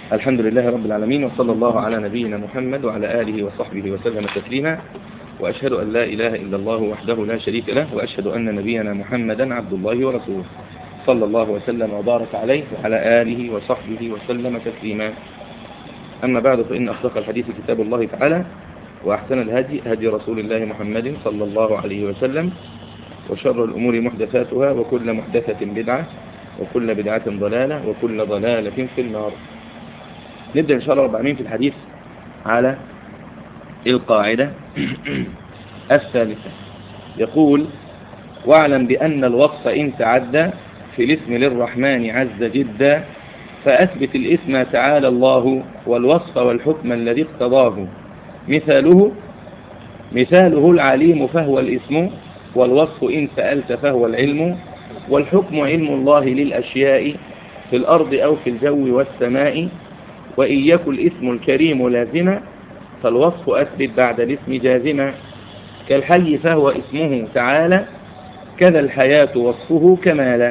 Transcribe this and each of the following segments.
الحمد لله رب العالمين وصلى الله على نبينا محمد وعلى آله وصحبه وسلم تسليما وأشهد أن لا إله إلا الله وحده لا شريك له وأشهد أن نبينا محمدا عبد الله ورسوله صلى الله وسلم وبارك عليه وعلى آله وصحبه وسلم تسليما أما بعد فإن أصدق الحديث كتاب الله تعالى وأحسن الهدي هدي رسول الله محمد صلى الله عليه وسلم وشر الأمور محدثاتها وكل محدثة بدعة وكل بدعة ضلالة وكل ضلالة في النار نبدأ إن شاء الله رب العالمين في الحديث على القاعدة الثالثة يقول واعلم بأن الوصف إن تعدى في الاسم للرحمن عز جدا فأثبت الاسم تعالى الله والوصف والحكم الذي اقتضاه مثاله مثاله العليم فهو الاسم والوصف إن سألت فهو العلم والحكم علم الله للأشياء في الأرض أو في الجو والسماء وإن يكن الاسم الكريم لازما فالوصف أثبت بعد الاسم جازما كالحي فهو اسمه تعالى كذا الحياة وصفه كمالا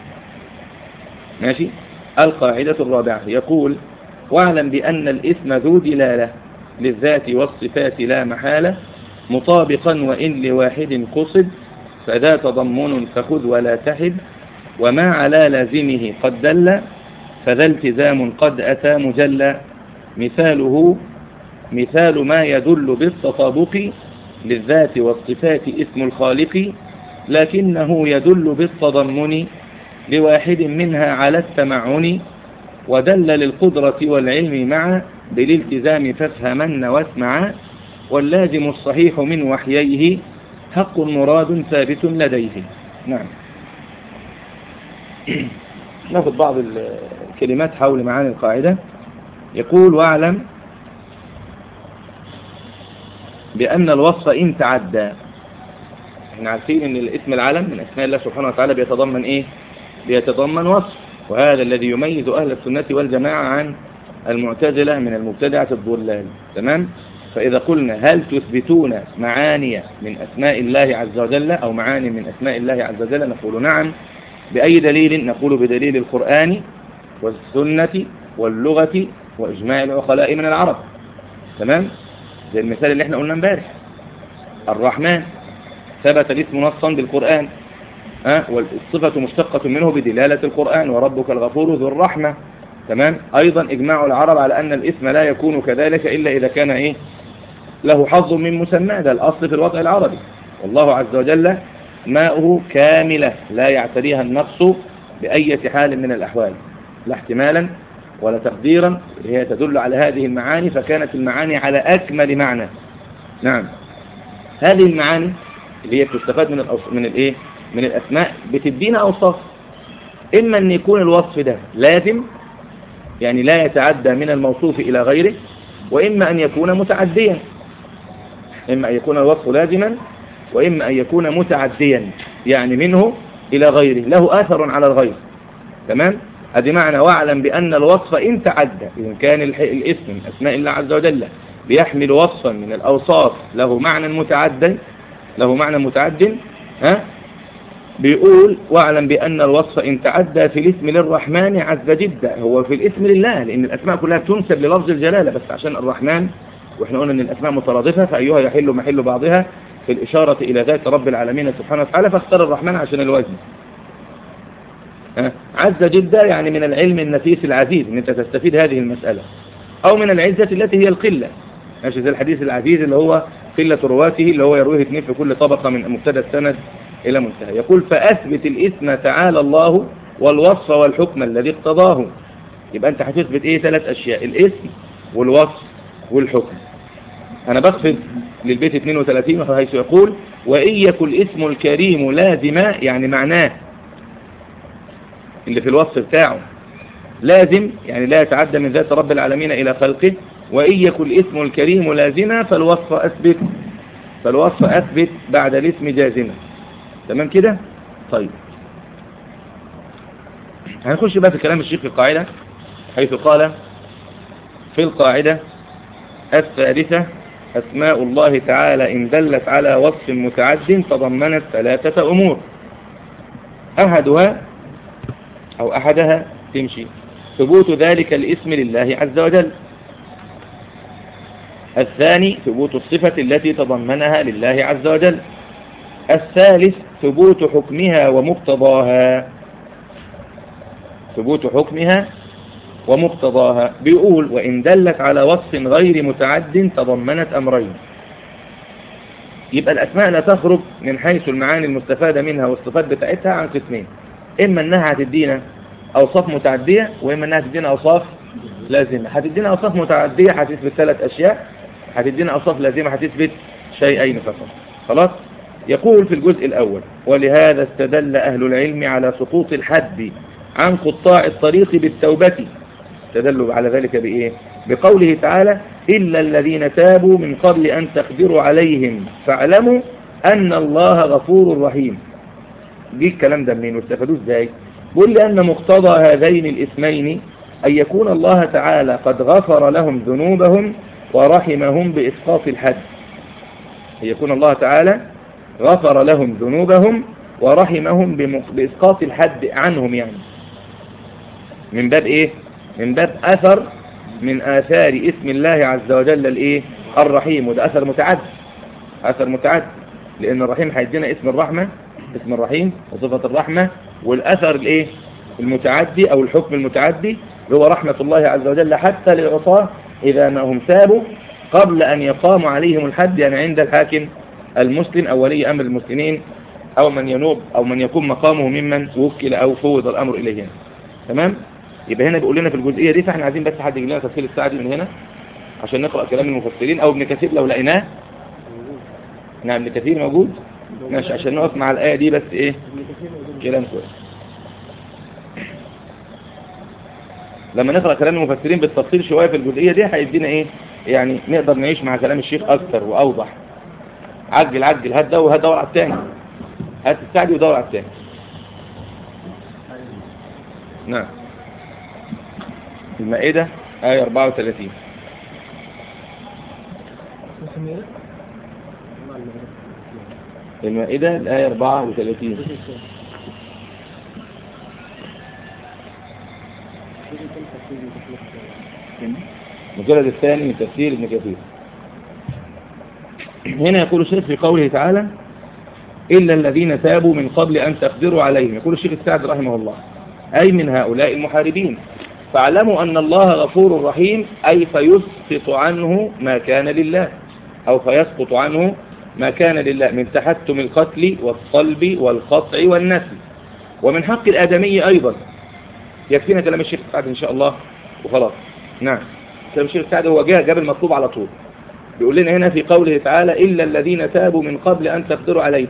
ماشي القاعدة الرابعة يقول واعلم بأن الاسم ذو دلالة للذات والصفات لا محالة مطابقا وإن لواحد قصد فذا تضمن فخذ ولا تحد وما على لازمه قد دل فذا التزام قد أتى مجلى مثاله مثال ما يدل بالتطابق للذات والصفات اسم الخالق لكنه يدل بالتضمن لواحد منها على التمعن ودل للقدرة والعلم معا بالالتزام فافهمن واسمعا واللازم الصحيح من وحييه حق مراد ثابت لديه نعم ناخذ بعض الكلمات حول معاني القاعدة يقول واعلم بأن الوصف إن تعدى احنا عارفين ان الاسم العلم من اسماء الله سبحانه وتعالى بيتضمن ايه بيتضمن وصف وهذا الذي يميز اهل السنة والجماعة عن المعتزلة من المبتدعة الضلال تمام فإذا قلنا هل تثبتون معاني من أسماء الله عز وجل أو معاني من أسماء الله عز وجل نقول نعم بأي دليل نقول بدليل القرآن والسنة واللغة وإجماع العقلاء من العرب تمام زي المثال اللي احنا قلنا امبارح الرحمن ثبت الاسم نصا بالقرآن أه؟ والصفة مشتقة منه بدلالة القرآن وربك الغفور ذو الرحمة تمام أيضا إجماع العرب على أن الاسم لا يكون كذلك إلا إذا كان إيه له حظ من مسمى ده الأصل في الوضع العربي والله عز وجل ماؤه كاملة لا يعتريها النقص بأي حال من الأحوال لا احتمالا ولا تقديرا هي تدل على هذه المعاني فكانت المعاني على أكمل معنى نعم هذه المعاني اللي هي بتستفاد من الأص... من الايه من الأسماء بتدينا أوصاف إما أن يكون الوصف ده لازم يعني لا يتعدى من الموصوف إلى غيره وإما أن يكون متعديا إما أن يكون الوصف لازما وإما أن يكون متعديا يعني منه إلى غيره له آثر على الغير تمام هذه معنى واعلم بأن الوصف إن تعدى إذا كان الاسم من أسماء الله عز وجل بيحمل وصفا من الأوصاف له معنى متعد له معنى متعد ها بيقول واعلم بأن الوصف إن تعدى في الاسم للرحمن عز جدا هو في الاسم لله لأن الأسماء كلها تنسب للفظ الجلالة بس عشان الرحمن وإحنا قلنا أن الأسماء مترادفة فأيها يحل محل بعضها في الإشارة إلى ذات رب العالمين سبحانه وتعالى فاختار الرحمن عشان الوزن عز جدا يعني من العلم النفيس العزيز ان انت تستفيد هذه المسألة او من العزة التي هي القلة ماشي زي الحديث العزيز اللي هو قلة رواته اللي هو يرويه اثنين في كل طبقة من مبتدا السند الى منتهى يقول فاثبت الاسم تعالى الله والوصف والحكم الذي اقتضاه يبقى انت هتثبت ايه ثلاث اشياء الاسم والوصف والحكم انا بخفض للبيت 32 حيث يقول وإن يكن الاسم الكريم لازما يعني معناه اللي في الوصف بتاعه لازم يعني لا يتعدى من ذات رب العالمين إلى خلقه وإن يكن الاسم الكريم لازما فالوصف أثبت فالوصف أثبت بعد الاسم جازما تمام كده طيب هنخش بقى في كلام الشيخ في القاعدة حيث قال في القاعدة الثالثة أسماء الله تعالى إن دلت على وصف متعد تضمنت ثلاثة أمور أحدها أو أحدها تمشي ثبوت ذلك الاسم لله عز وجل الثاني ثبوت الصفة التي تضمنها لله عز وجل الثالث ثبوت حكمها ومقتضاها ثبوت حكمها ومقتضاها بيقول وإن دلت على وصف غير متعد تضمنت أمرين يبقى الأسماء لا تخرج من حيث المعاني المستفادة منها والصفات بتاعتها عن قسمين إما أنها هتدينا أوصاف متعدية وإما أنها هتدينا أوصاف لازمة هتدينا أوصاف متعدية هتثبت ثلاث أشياء هتدينا أوصاف لازمة هتثبت شيئين فقط خلاص يقول في الجزء الأول ولهذا استدل أهل العلم على سقوط الحد عن قطاع الطريق بالتوبة استدلوا على ذلك بإيه بقوله تعالى إلا الذين تابوا من قبل أن تقدروا عليهم فاعلموا أن الله غفور رحيم دي الكلام ده منين واستفادوه ازاي بيقول لأن مقتضى هذين الاسمين أن يكون الله تعالى قد غفر لهم ذنوبهم ورحمهم بإسقاط الحد أن يكون الله تعالى غفر لهم ذنوبهم ورحمهم بإسقاط الحد عنهم يعني من باب إيه من باب أثر من آثار اسم الله عز وجل الإيه الرحيم وده أثر متعد أثر متعد لأن الرحيم هيدينا اسم الرحمة اسم الرحيم وصفة الرحمة والأثر الإيه المتعدي أو الحكم المتعدي هو رحمة الله عز وجل حتى للعصاة إذا ما هم تابوا قبل أن يقام عليهم الحد يعني عند الحاكم المسلم أو ولي أمر المسلمين أو من ينوب أو من يكون مقامه ممن وكل أو فوض الأمر إليه تمام يبقى هنا بيقول لنا في الجزئية دي فاحنا عايزين بس حد يجيب لنا تفسير السعدي من هنا عشان نقرأ كلام المفسرين أو ابن كثير لو لقيناه نعم ابن كثير موجود ماشي عشان نقف مع الآية دي بس إيه كلام كويس لما نقرأ كلام المفسرين بالتفصيل شوية في الجزئية دي هيدينا إيه يعني نقدر نعيش مع كلام الشيخ أكثر وأوضح عجل عجل هات ده وهات دور على الثاني هات السعدي ودور على الثاني نعم المائدة آية 34 المائدة الآية 34 المجلد الثاني من تفسير ابن كثير هنا يقول الشيخ في قوله تعالى إلا الذين تابوا من قبل أن تقدروا عليهم يقول الشيخ السعد رحمه الله أي من هؤلاء المحاربين فاعلموا أن الله غفور رحيم أي فيسقط عنه ما كان لله أو فيسقط عنه ما كان لله من تحتم القتل والصلب والقطع والنسل ومن حق الآدمي أيضا يكفينا كلام الشيخ السعد إن شاء الله وخلاص نعم كلام الشيخ السعد هو جاء جاب المطلوب على طول بيقول لنا هنا في قوله تعالى إلا الذين تابوا من قبل أن تقدروا عليهم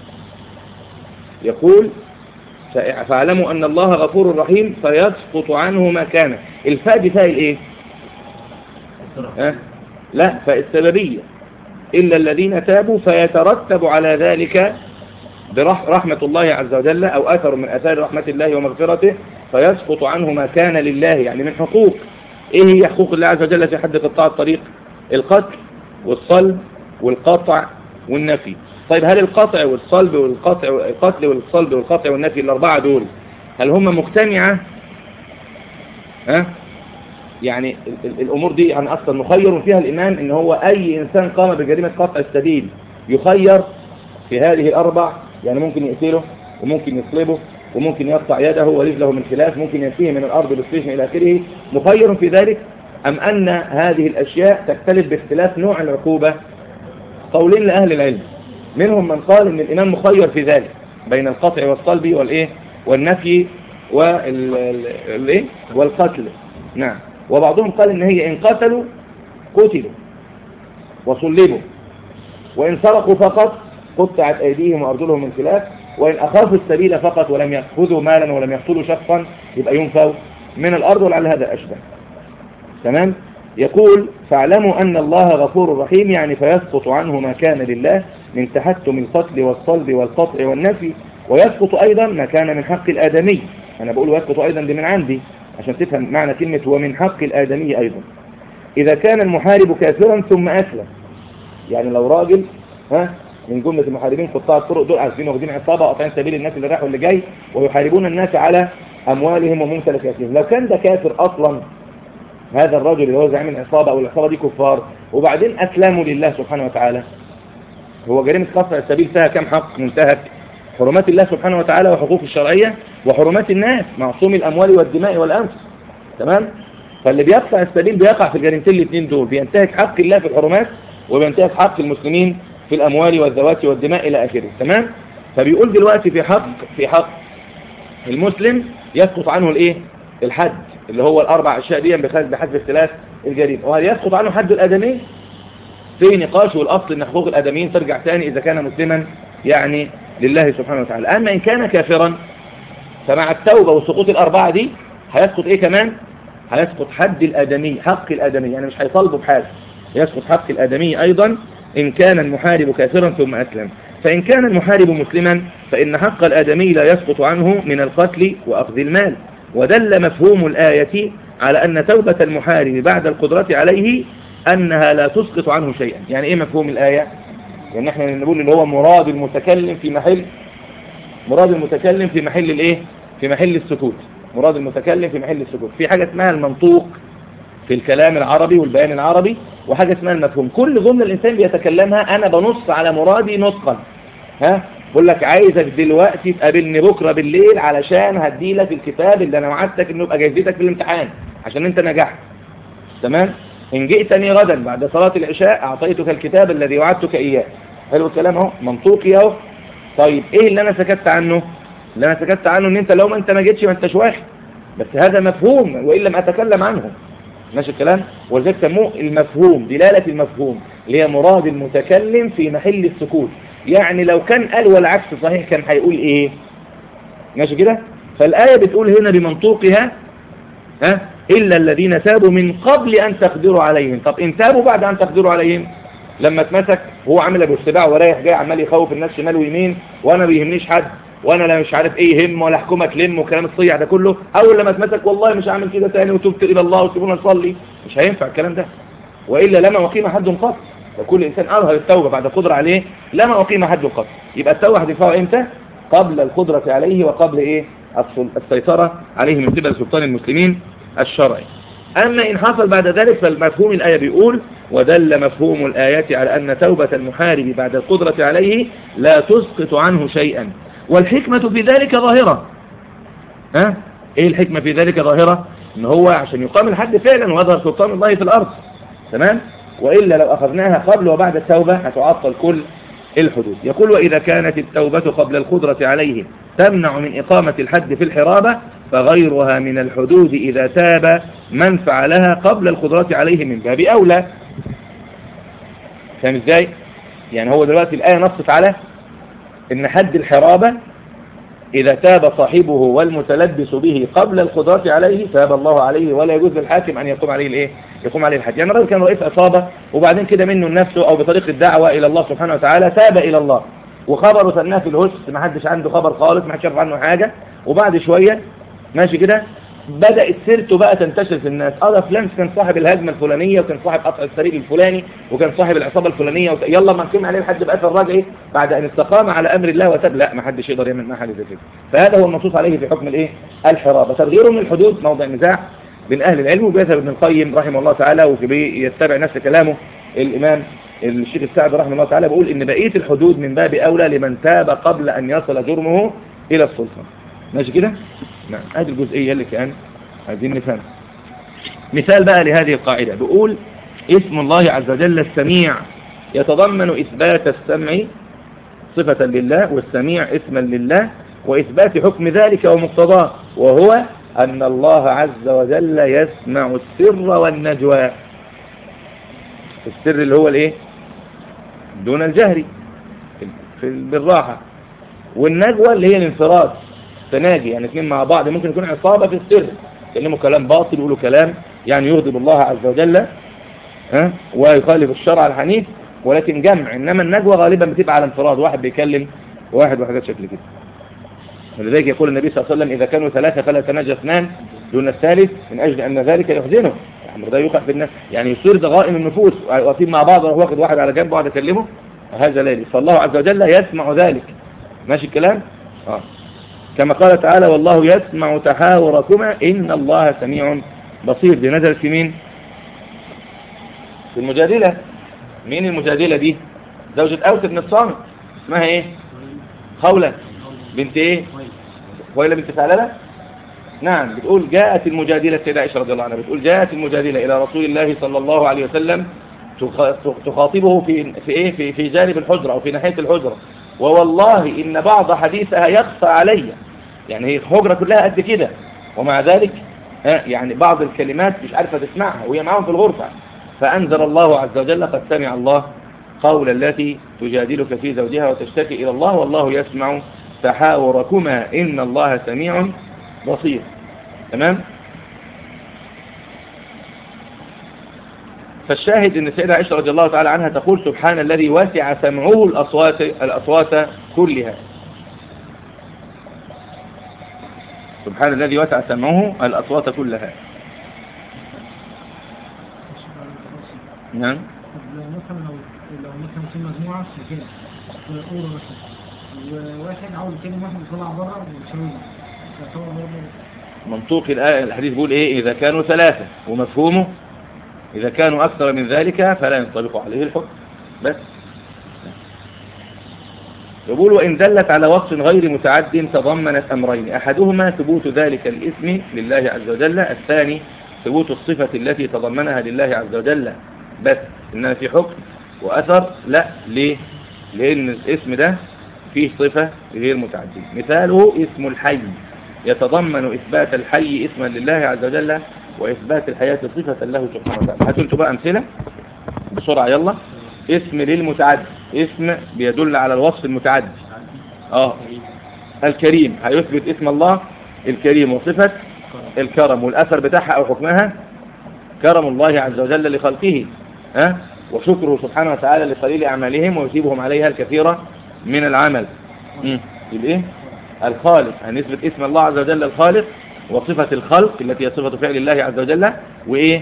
يقول فاعلموا أن الله غفور رحيم فيسقط عنه ما كان الفاء دي فاء الايه أه؟ لا فاء السببية إلا الذين تابوا فيترتب على ذلك برحمة الله عز وجل أو أثر من أثار رحمة الله ومغفرته فيسقط عنه ما كان لله يعني من حقوق إيه هي حقوق الله عز وجل في حد قطاع الطريق القتل والصلب والقطع والنفي طيب هل القطع والصلب والقطع القتل والصلب والقطع والنفي الأربعة دول هل هم مجتمعة ها يعني الأمور دي يعني أصلا مخير فيها الإمام إن هو أي إنسان قام بجريمة قطع السبيل يخير في هذه الأربع يعني ممكن يقتله وممكن يصلبه وممكن يقطع يده ورجله من خلاف ممكن ينفيه من الأرض بالسجن إلى آخره مخير في ذلك أم أن هذه الأشياء تختلف باختلاف نوع العقوبة قولين لأهل العلم منهم من قال ان الامام مخير في ذلك بين القطع والصلب والايه والنفي والايه والقتل نعم وبعضهم قال ان هي ان قتلوا قتلوا وصلبوا وان سرقوا فقط قطعت ايديهم وارجلهم من خلاف وان اخافوا السبيل فقط ولم ياخذوا مالا ولم يقتلوا شخصا يبقى ينفوا من الارض ولعل هذا اشبه تمام يقول فاعلموا أن الله غفور رحيم يعني فيسقط عنه ما كان لله من تحتم القتل والصلب والقطع والنفي ويسقط أيضا ما كان من حق الآدمي أنا بقول ويسقط أيضا دي من عندي عشان تفهم معنى كلمة ومن حق الآدمي أيضا إذا كان المحارب كافرا ثم أسلم يعني لو راجل ها من جملة المحاربين قطاع الطرق دول عارفين واخدين عصابة قاطعين سبيل الناس اللي رايح واللي جاي ويحاربون الناس على أموالهم وممتلكاتهم لو كان ده كافر أصلا هذا الرجل اللي هو زعيم العصابة أو العصابة دي كفار وبعدين أسلموا لله سبحانه وتعالى هو جريمة قطع السبيل فيها كم حق منتهك حرمات الله سبحانه وتعالى وحقوق الشرعية وحرمات الناس معصوم الأموال والدماء والأنفس تمام فاللي بيقطع السبيل بيقع في الجريمتين الاثنين دول بينتهك حق الله في الحرمات وبينتهك حق المسلمين في الأموال والذوات والدماء إلى آخره تمام فبيقول دلوقتي في حق في حق المسلم يسقط عنه الايه الحد اللي هو الأربع أشياء دي بحسب اختلاف الجريمة وهل يسقط عنه حد الآدمي في نقاش والأصل أن حقوق الآدميين ترجع ثاني إذا كان مسلما يعني لله سبحانه وتعالى أما إن كان كافرا فمع التوبة وسقوط الأربعة دي هيسقط إيه كمان هيسقط حد الآدمي حق الآدمي يعني مش هيطالبه بحاجة يسقط حق الآدمي أيضا إن كان المحارب كافرا ثم أسلم فإن كان المحارب مسلما فإن حق الآدمي لا يسقط عنه من القتل وأخذ المال ودل مفهوم الآية على أن توبة المحارب بعد القدرة عليه أنها لا تسقط عنه شيئا يعني إيه مفهوم الآية يعني احنا نقول اللي هو مراد المتكلم في محل مراد المتكلم في محل الايه في محل السكوت مراد المتكلم في محل السكوت في حاجة اسمها المنطوق في الكلام العربي والبيان العربي وحاجة اسمها المفهوم كل جملة الإنسان بيتكلمها أنا بنص على مرادي نطقا ها بقول لك عايزك دلوقتي تقابلني بكرة بالليل علشان هدي لك الكتاب اللي أنا وعدتك إنه يبقى جايزتك في الامتحان عشان أنت نجحت تمام إن جئتني غدا بعد صلاة العشاء أعطيتك الكتاب الذي وعدتك إياه حلو الكلام اهو منطوقي اهو طيب إيه اللي أنا سكت عنه اللي أنا سكت عنه إن أنت لو ما أنت ما جيتش ما أنتش واخد بس هذا مفهوم وإن لم أتكلم عنه ماشي الكلام ولذلك سموه المفهوم دلالة المفهوم اللي هي مراد المتكلم في محل السكوت يعني لو كان قال والعكس صحيح كان هيقول ايه ماشي كده فالآية بتقول هنا بمنطوقها ها إلا الذين تابوا من قبل أن تقدروا عليهم طب إن تابوا بعد أن تقدروا عليهم لما اتمسك هو عامل ابو السباع ورايح جاي عمال يخوف الناس شمال ويمين وانا ما بيهمنيش حد وانا لا مش عارف ايه يهم ولا حكومه تلم وكلام الصيع ده كله اول لما اتمسك والله مش هعمل كده تاني وتبت الى الله وسيبونا نصلي مش هينفع الكلام ده والا لما وقيم حد قط وكل انسان اظهر التوبه بعد القدره عليه لما وقيم حد قط يبقى التوبه هتنفعه امتى قبل القدره عليه وقبل ايه السيطره عليه من قبل سلطان المسلمين الشرعي أما إن حصل بعد ذلك فالمفهوم الآية بيقول ودل مفهوم الآيات على أن توبة المحارب بعد القدرة عليه لا تسقط عنه شيئا والحكمة في ذلك ظاهرة ها؟ إيه الحكمة في ذلك ظاهرة إن هو عشان يقام الحد فعلا ويظهر سلطان الله في الأرض تمام وإلا لو أخذناها قبل وبعد التوبة هتعطل كل الحدود يقول وإذا كانت التوبة قبل القدرة عليه تمنع من إقامة الحد في الحرابة فغيرها من الحدود إذا تاب من فعلها قبل القدرة عليه من باب أولى فاهم ازاي؟ يعني هو دلوقتي الآية نصت على ان حد الحرابة إذا تاب صاحبه والمتلبس به قبل القدرة عليه تاب الله عليه ولا يجوز للحاكم أن يقوم عليه الإيه؟ يقوم عليه الحد يعني الرجل كان رئيس عصابة وبعدين كده منه نفسه أو بطريق الدعوة إلى الله سبحانه وتعالى تاب إلى الله وخبره سناه في الهس ما حدش عنده خبر خالص ما حدش يعرف عنه حاجة وبعد شوية ماشي كده بدأت سيرته بقى تنتشر في الناس اه ده فلان كان صاحب الهجمة الفلانية وكان صاحب قطع السرير الفلاني وكان صاحب العصابة الفلانية وت... يلا ما نقيم عليه لحد بقى الراجع ايه بعد ان استقام على امر الله وتاب لا ما حدش يقدر يعمل معاه حاجه زي كده فهذا هو المنصوص عليه في حكم الايه الحرابة تغييره من الحدود موضع نزاع بين اهل العلم وبيذهب ابن القيم رحمه الله تعالى ويتبع نفس كلامه الامام الشيخ السعد رحمه الله تعالى بيقول ان بقية الحدود من باب اولى لمن تاب قبل ان يصل جرمه الى السلطان ماشي كده نعم هذه الجزئية اللي كان عايزين نفهم مثال بقى لهذه القاعدة بيقول اسم الله عز وجل السميع يتضمن إثبات السمع صفة لله والسميع اسما لله وإثبات حكم ذلك ومقتضاه وهو أن الله عز وجل يسمع السر والنجوى السر اللي هو الايه دون الجهر بالراحة والنجوى اللي هي الانفراد تناجي يعني اثنين مع بعض ممكن يكون عصابة في السر يكلموا كلام باطل يقولوا كلام يعني يغضب الله عز وجل ها ويخالف الشرع الحنيف ولكن جمع انما النجوى غالبا بتبقى على انفراد واحد بيكلم واحد وحاجات شكل كده ولذلك يقول النبي صلى الله عليه وسلم إذا كانوا ثلاثة فلا تناجى اثنان دون الثالث من أجل أن ذلك يحزنه يعني ده يوقع في الناس يعني يصير ضغائن النفوس واقفين مع بعض وهو واخد واحد على جنب وقاعد يكلمه هذا لا فالله عز وجل يسمع ذلك ماشي الكلام اه كما قال تعالى والله يسمع تحاوركما إن الله سميع بصير دي نزلت في مين في المجادلة مين المجادلة دي زوجة أوس بن الصامت اسمها ايه خولة بنت ايه خويلة بنت ثعلبة نعم بتقول جاءت المجادلة السيدة عائشة رضي الله عنها بتقول جاءت المجادلة إلى رسول الله صلى الله عليه وسلم تخاطبه في في ايه في في جانب الحجرة أو في ناحية الحجرة ووالله إن بعض حديثها يخفى علي يعني هي الحجرة كلها قد كده ومع ذلك يعني بعض الكلمات مش عارفة تسمعها وهي معاهم في الغرفة فأنزل الله عز وجل قد سمع الله قول التي تجادلك في زوجها وتشتكي إلى الله والله يسمع تحاوركما إن الله سميع بصير تمام فالشاهد ان السيدة عائشة رضي الله تعالى عنها تقول سبحان الذي وسع سمعه الأصوات, الأصوات كلها سبحان الذي وسع سمعه الأصوات كلها نعم مثلا لو لو مثلا في مجموعة سجلة أورو مثلا وواحد عاوز يكلم واحد يطلع بره ويسويه منطوق الآية الحديث بيقول إيه إذا كانوا ثلاثة ومفهومه إذا كانوا أكثر من ذلك فلا ينطبق عليه الحكم بس يقول وإن دلت على وصف غير متعد تضمنت أمرين أحدهما ثبوت ذلك الاسم لله عز وجل الثاني ثبوت الصفة التي تضمنها لله عز وجل بس إنها في حكم وأثر لا ليه لأن الاسم ده فيه صفة غير متعددة مثاله اسم الحي يتضمن إثبات الحي اسما لله عز وجل وإثبات الحياة صفة له سبحانه وتعالى هاتوا انتوا بقى أمثلة بسرعة يلا اسم للمتعدد اسم بيدل على الوصف المتعدد اه الكريم هيثبت اسم الله الكريم وصفة الكرم والأثر بتاعها أو حكمها كرم الله عز وجل لخلقه ها وشكره سبحانه وتعالى لقليل أعمالهم ويثيبهم عليها الكثير من العمل الايه الخالق هنثبت اسم الله عز وجل الخالق وصفة الخلق التي هي صفة فعل الله عز وجل وايه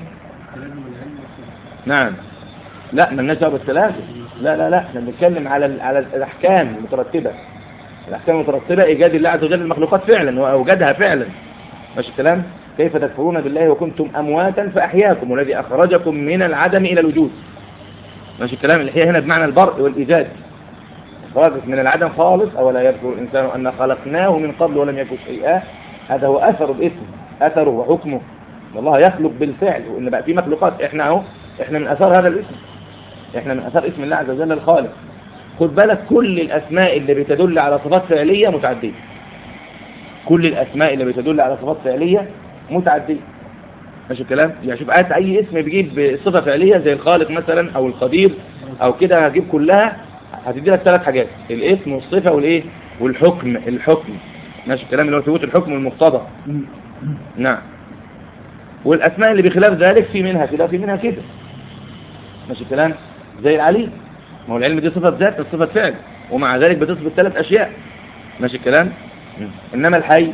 نعم لا ما دعوه بالثلاثه لا لا لا احنا بنتكلم على على الاحكام المترتبه الاحكام المترتبه ايجاد الله عز وجل المخلوقات فعلا واوجدها فعلا ماشي الكلام كيف تكفرون بالله وكنتم امواتا فاحياكم والذي اخرجكم من العدم الى الوجود ماشي الكلام اللي هي هنا بمعنى البرء والايجاد خرجت من العدم خالص أولا يذكر الإنسان أن خلقناه من قبل ولم يكن شيئا هذا هو أثر الاسم أثره وحكمه والله يخلق بالفعل وإن بقى في مخلوقات إحنا أهو إحنا من أثار هذا الاسم إحنا من أثار اسم الله عز وجل الخالق خد بالك كل الأسماء اللي بتدل على صفات فعلية متعدية كل الأسماء اللي بتدل على صفات فعلية متعدية ماشي الكلام يعني شوف آيات أي اسم بيجيب صفة فعلية زي الخالق مثلا أو القدير أو كده هجيب كلها هتدي لك ثلاث حاجات الاسم والصفة والايه والحكم الحكم ماشي الكلام اللي هو ثبوت الحكم والمقتضى نعم والاسماء اللي بخلاف ذلك في منها كده في منها كده ماشي الكلام زي العليم ما هو العلم دي صفة ذات صفة فعل ومع ذلك بتصفت ثلاث اشياء ماشي الكلام انما الحي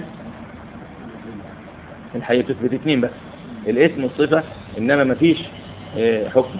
الحي بتثبت اثنين بس الاسم والصفة انما ما فيش آه، حكم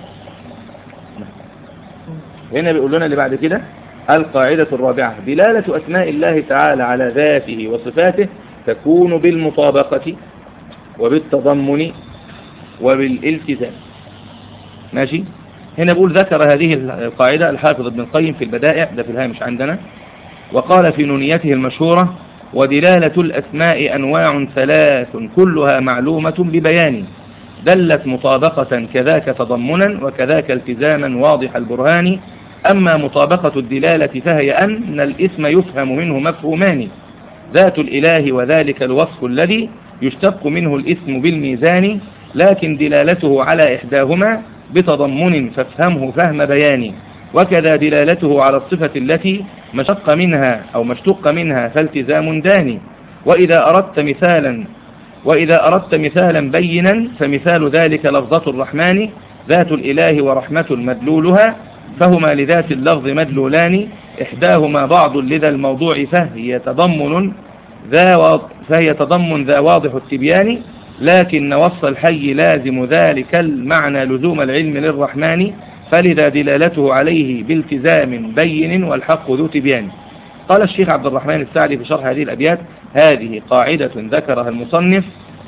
هنا بيقول لنا اللي بعد كده القاعدة الرابعة دلالة أسماء الله تعالى على ذاته وصفاته تكون بالمطابقة وبالتضمن وبالالتزام ماشي هنا بيقول ذكر هذه القاعدة الحافظ ابن القيم في البدائع ده في الهامش عندنا وقال في نونيته المشهورة ودلالة الأسماء أنواع ثلاث كلها معلومة ببيان دلت مطابقة كذاك تضمنا وكذاك التزاما واضح البرهان أما مطابقة الدلالة فهي أن الاسم يفهم منه مفهومان ذات الإله وذلك الوصف الذي يشتق منه الاسم بالميزان لكن دلالته على إحداهما بتضمن فافهمه فهم بيان وكذا دلالته على الصفة التي مشق منها أو مشتق منها فالتزام داني وإذا أردت مثالا وإذا أردت مثالا بينا فمثال ذلك لفظة الرحمن ذات الإله ورحمة مدلولها فهما لذات اللفظ مدلولان إحداهما بعض لذا الموضوع فهي تضمن ذا فهي تضمن ذا واضح التبيان لكن وصف الحي لازم ذلك المعنى لزوم العلم للرحمن فلذا دلالته عليه بالتزام بين والحق ذو تبيان قال الشيخ عبد الرحمن السعدي في شرح هذه الأبيات هذه قاعدة ذكرها المصنف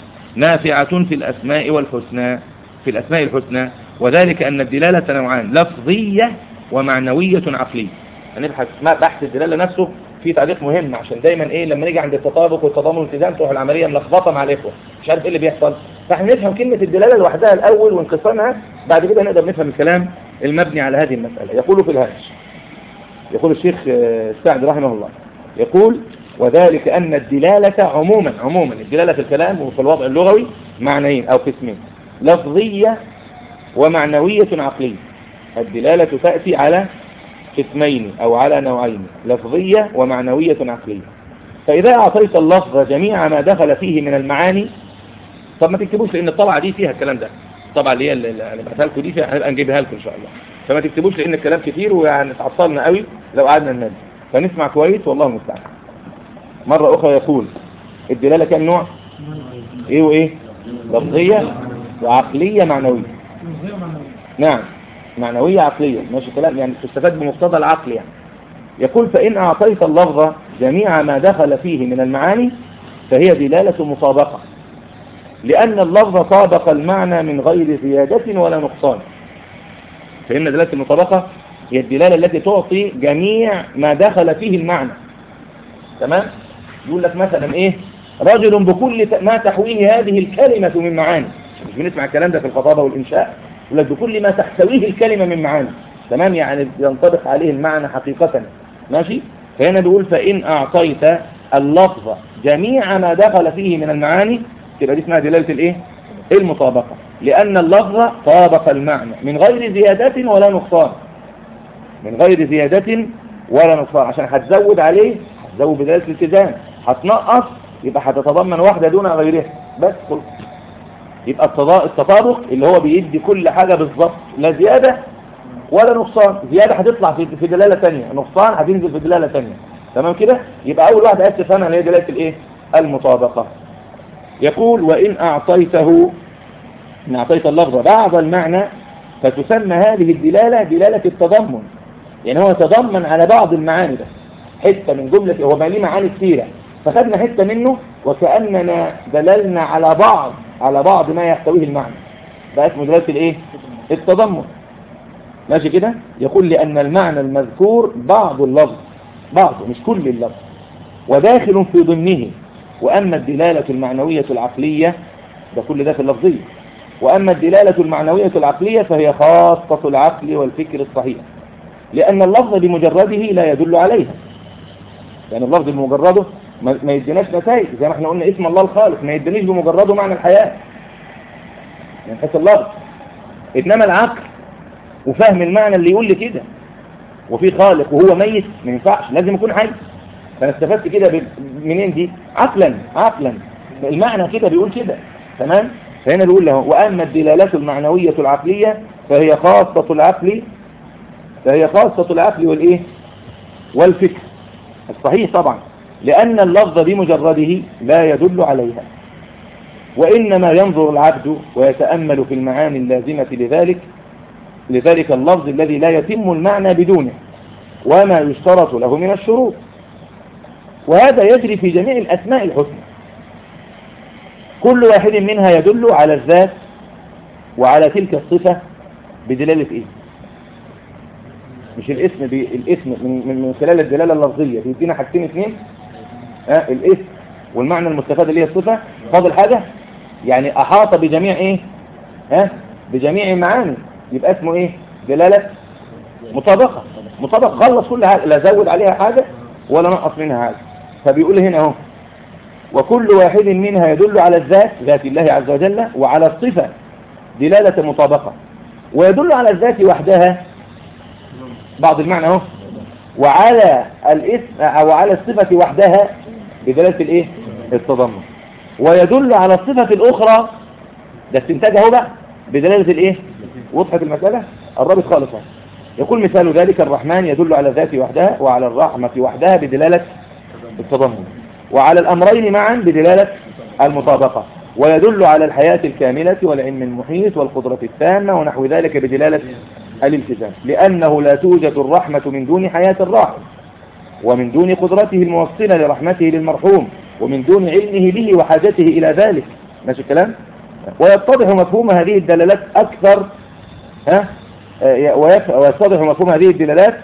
نافعة في الأسماء والحسنى في الأسماء الحسنى وذلك أن الدلالة نوعان لفظية ومعنوية عقلية هنبحث ما بحث الدلالة نفسه في تعليق مهم عشان دايما ايه لما نيجي عند التطابق والتضامن والالتزام تروح العملية ملخبطة مع الإخوة مش عارف ايه اللي بيحصل فاحنا نفهم كلمة الدلالة لوحدها الأول وانقسامها بعد كده نقدر نفهم الكلام المبني على هذه المسألة يقول في الهامش يقول الشيخ آه، سعد رحمه الله يقول وذلك أن الدلالة عموما عموما الدلالة في الكلام وفي الوضع اللغوي معنيين أو قسمين لفظية ومعنوية عقلية الدلالة تأتي على قسمين أو على نوعين لفظية ومعنوية عقلية فإذا أعطيت اللفظ جميع ما دخل فيه من المعاني طب ما تكتبوش لأن الطبعة دي فيها الكلام ده الطبعة اللي هي اللي أنا بعتها لكم دي فيها هنبقى نجيبها لكم إن شاء الله فما تكتبوش لأن الكلام كتير ويعني اتعطلنا قوي لو قعدنا ننادي فنسمع كويس والله المستعان مرة أخرى يقول الدلالة كم نوع إيه وإيه لفظية وعقلية معنوية لفظية ومعنوية نعم معنوية عقلية ماشي كلام يعني تستفاد بمقتضى العقل يعني يقول فإن أعطيت اللفظ جميع ما دخل فيه من المعاني فهي دلالة مطابقة لأن اللفظ طابق المعنى من غير زيادة ولا نقصان فإن دلالة المطابقة هي الدلالة التي تعطي جميع ما دخل فيه المعنى تمام يقول لك مثلا ايه رجل بكل ت- ما تحويه هذه الكلمة من معاني مش بنسمع الكلام ده في الخطابة والإنشاء يقول لك بكل ما تحتويه الكلمة من معاني تمام يعني ينطبق عليه المعنى حقيقة ماشي فهنا بيقول فإن أعطيت اللفظ جميع ما دخل فيه من المعاني تبقى دي اسمها دلالة الايه المطابقة لأن اللفظ طابق المعنى من غير زيادة ولا نقصان من غير زيادة ولا نقصان عشان هتزود عليه هتزود بدلالة الالتزام هتنقص يبقى هتتضمن واحدة دون غيرها بس كل يبقى التضا- التطابق اللي هو بيدي كل حاجة بالظبط لا زيادة ولا نقصان زيادة هتطلع في في دلالة ثانية نقصان هتنزل في دلالة ثانية تمام كده يبقى أول واحدة عايز تفهمها اللي هي دلالة الإيه المطابقة يقول وإن أعطيته إن أعطيت اللفظ بعض المعنى فتسمى هذه الدلالة دلالة التضمن يعني هو تضمن على بعض المعاني بس حتة من جملة هو ما ليه معاني كثيرة فخدنا حتة منه وكأننا دللنا على بعض على بعض ما يحتويه المعنى ده اسمه دلالة الايه التضمن ماشي كده يقول لأن المعنى المذكور بعض اللفظ بعضه مش كل اللفظ وداخل في ضمنه وأما الدلالة المعنوية العقلية ده كل ده في اللفظية وأما الدلالة المعنوية العقلية فهي خاصة العقل والفكر الصحيح لأن اللفظ بمجرده لا يدل عليها يعني اللفظ بمجرده ما ما يديناش نتائج زي ما احنا قلنا اسم الله الخالق ما يدينيش بمجرده معنى الحياة من حيث اللفظ إنما العقل وفهم المعنى اللي يقول لي كده وفي خالق وهو ميت ما ينفعش لازم يكون حي فانا استفدت كده ب- منين دي عقلا عقلا المعنى كده بيقول كده تمام فهنا بيقول له واما الدلالات المعنويه العقليه فهي خاصه العقل فهي خاصه العقل والايه والفكر الصحيح طبعا لان اللفظ بمجرده لا يدل عليها وانما ينظر العبد ويتامل في المعاني اللازمه لذلك لذلك اللفظ الذي لا يتم المعنى بدونه وما يشترط له من الشروط وهذا يجري في جميع الأسماء الحسنى كل واحد منها يدل على الذات وعلى تلك الصفة بدلالة إيه مش الاسم بي الاسم من, من, من خلال الدلالة اللفظية بيدينا حاجتين اثنين آه الاسم والمعنى المستفاد اللي هي الصفة فاضل حاجة يعني أحاط بجميع إيه ها بجميع المعاني يبقى اسمه إيه دلالة مطابقة مطابقة خلص كل حاجة لا زود عليها حاجة ولا نقص منها حاجة فبيقول هنا اهو وكل واحد منها يدل على الذات ذات الله عز وجل وعلى الصفة دلالة مطابقة ويدل على الذات وحدها بعض المعنى اهو وعلى الاسم او على الصفة وحدها بدلالة الايه التضمن ويدل على الصفة الاخرى ده استنتاج اهو بقى بدلالة الايه وضحت المسألة الرابط خالص اهو يقول مثال ذلك الرحمن يدل على الذات وحدها وعلى الرحمة وحدها بدلالة التضمن وعلى الأمرين معا بدلالة المطابقة ويدل على الحياة الكاملة والعلم المحيط والقدرة التامة ونحو ذلك بدلالة الالتزام لأنه لا توجد الرحمة من دون حياة الراحم ومن دون قدرته الموصلة لرحمته للمرحوم ومن دون علمه به وحاجته إلى ذلك ماشي الكلام ويتضح مفهوم هذه الدلالات أكثر ها آه، ويف- ويتضح مفهوم هذه الدلالات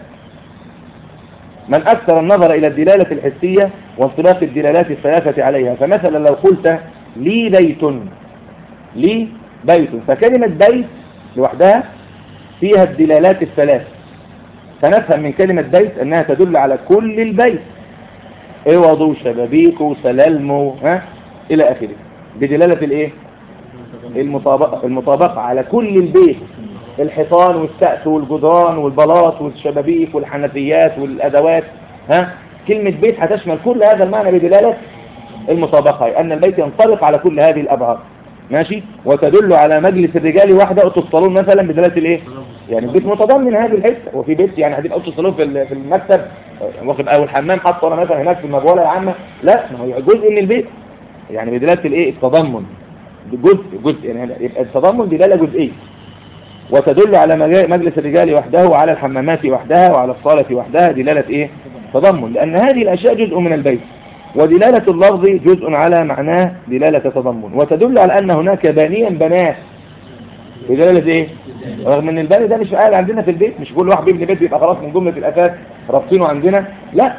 من أكثر النظر إلى الدلالة الحسية وانطلاق الدلالات الثلاثة عليها فمثلا لو قلت لي بيت لي بيت فكلمة بيت لوحدها فيها الدلالات الثلاث فنفهم من كلمة بيت أنها تدل على كل البيت اوض وشبابيك وسلالم ها إلى آخره بدلالة الإيه؟ المطابقة, المطابقة على كل البيت الحيطان والسقف والجدران والبلاط والشبابيك والحنفيات والأدوات ها كلمة بيت هتشمل كل هذا المعنى بدلالة المطابقة أي أن البيت ينطبق على كل هذه الأبعاد ماشي وتدل على مجلس الرجال وحده أوضة الصالون مثلا بدلالة الإيه يعني البيت متضمن هذه الحته وفي بيت يعني هتبقى أوضة الصالون في ال- في المكتب آه، واخد أو الحمام حاطه أنا مثلا هناك في المبولة العامة لا ما هو جزء من البيت يعني بدلالة الإيه التضمن جزء جزء يعني يبقى التضمن دلالة جزئية وتدل على مجا- مجلس الرجال وحده وعلى الحمامات وحدها وعلى الصالة وحدها دلالة ايه تضمن لأن هذه الأشياء جزء من البيت ودلالة اللفظ جزء على معناه دلالة تضمن وتدل على أن هناك بانيا بنات بدلالة ايه رغم ان الباني ده مش قاعد عندنا في البيت مش كل واحد بيبني بيت بيبقى خلاص من جملة الأساس رابطينه عندنا لا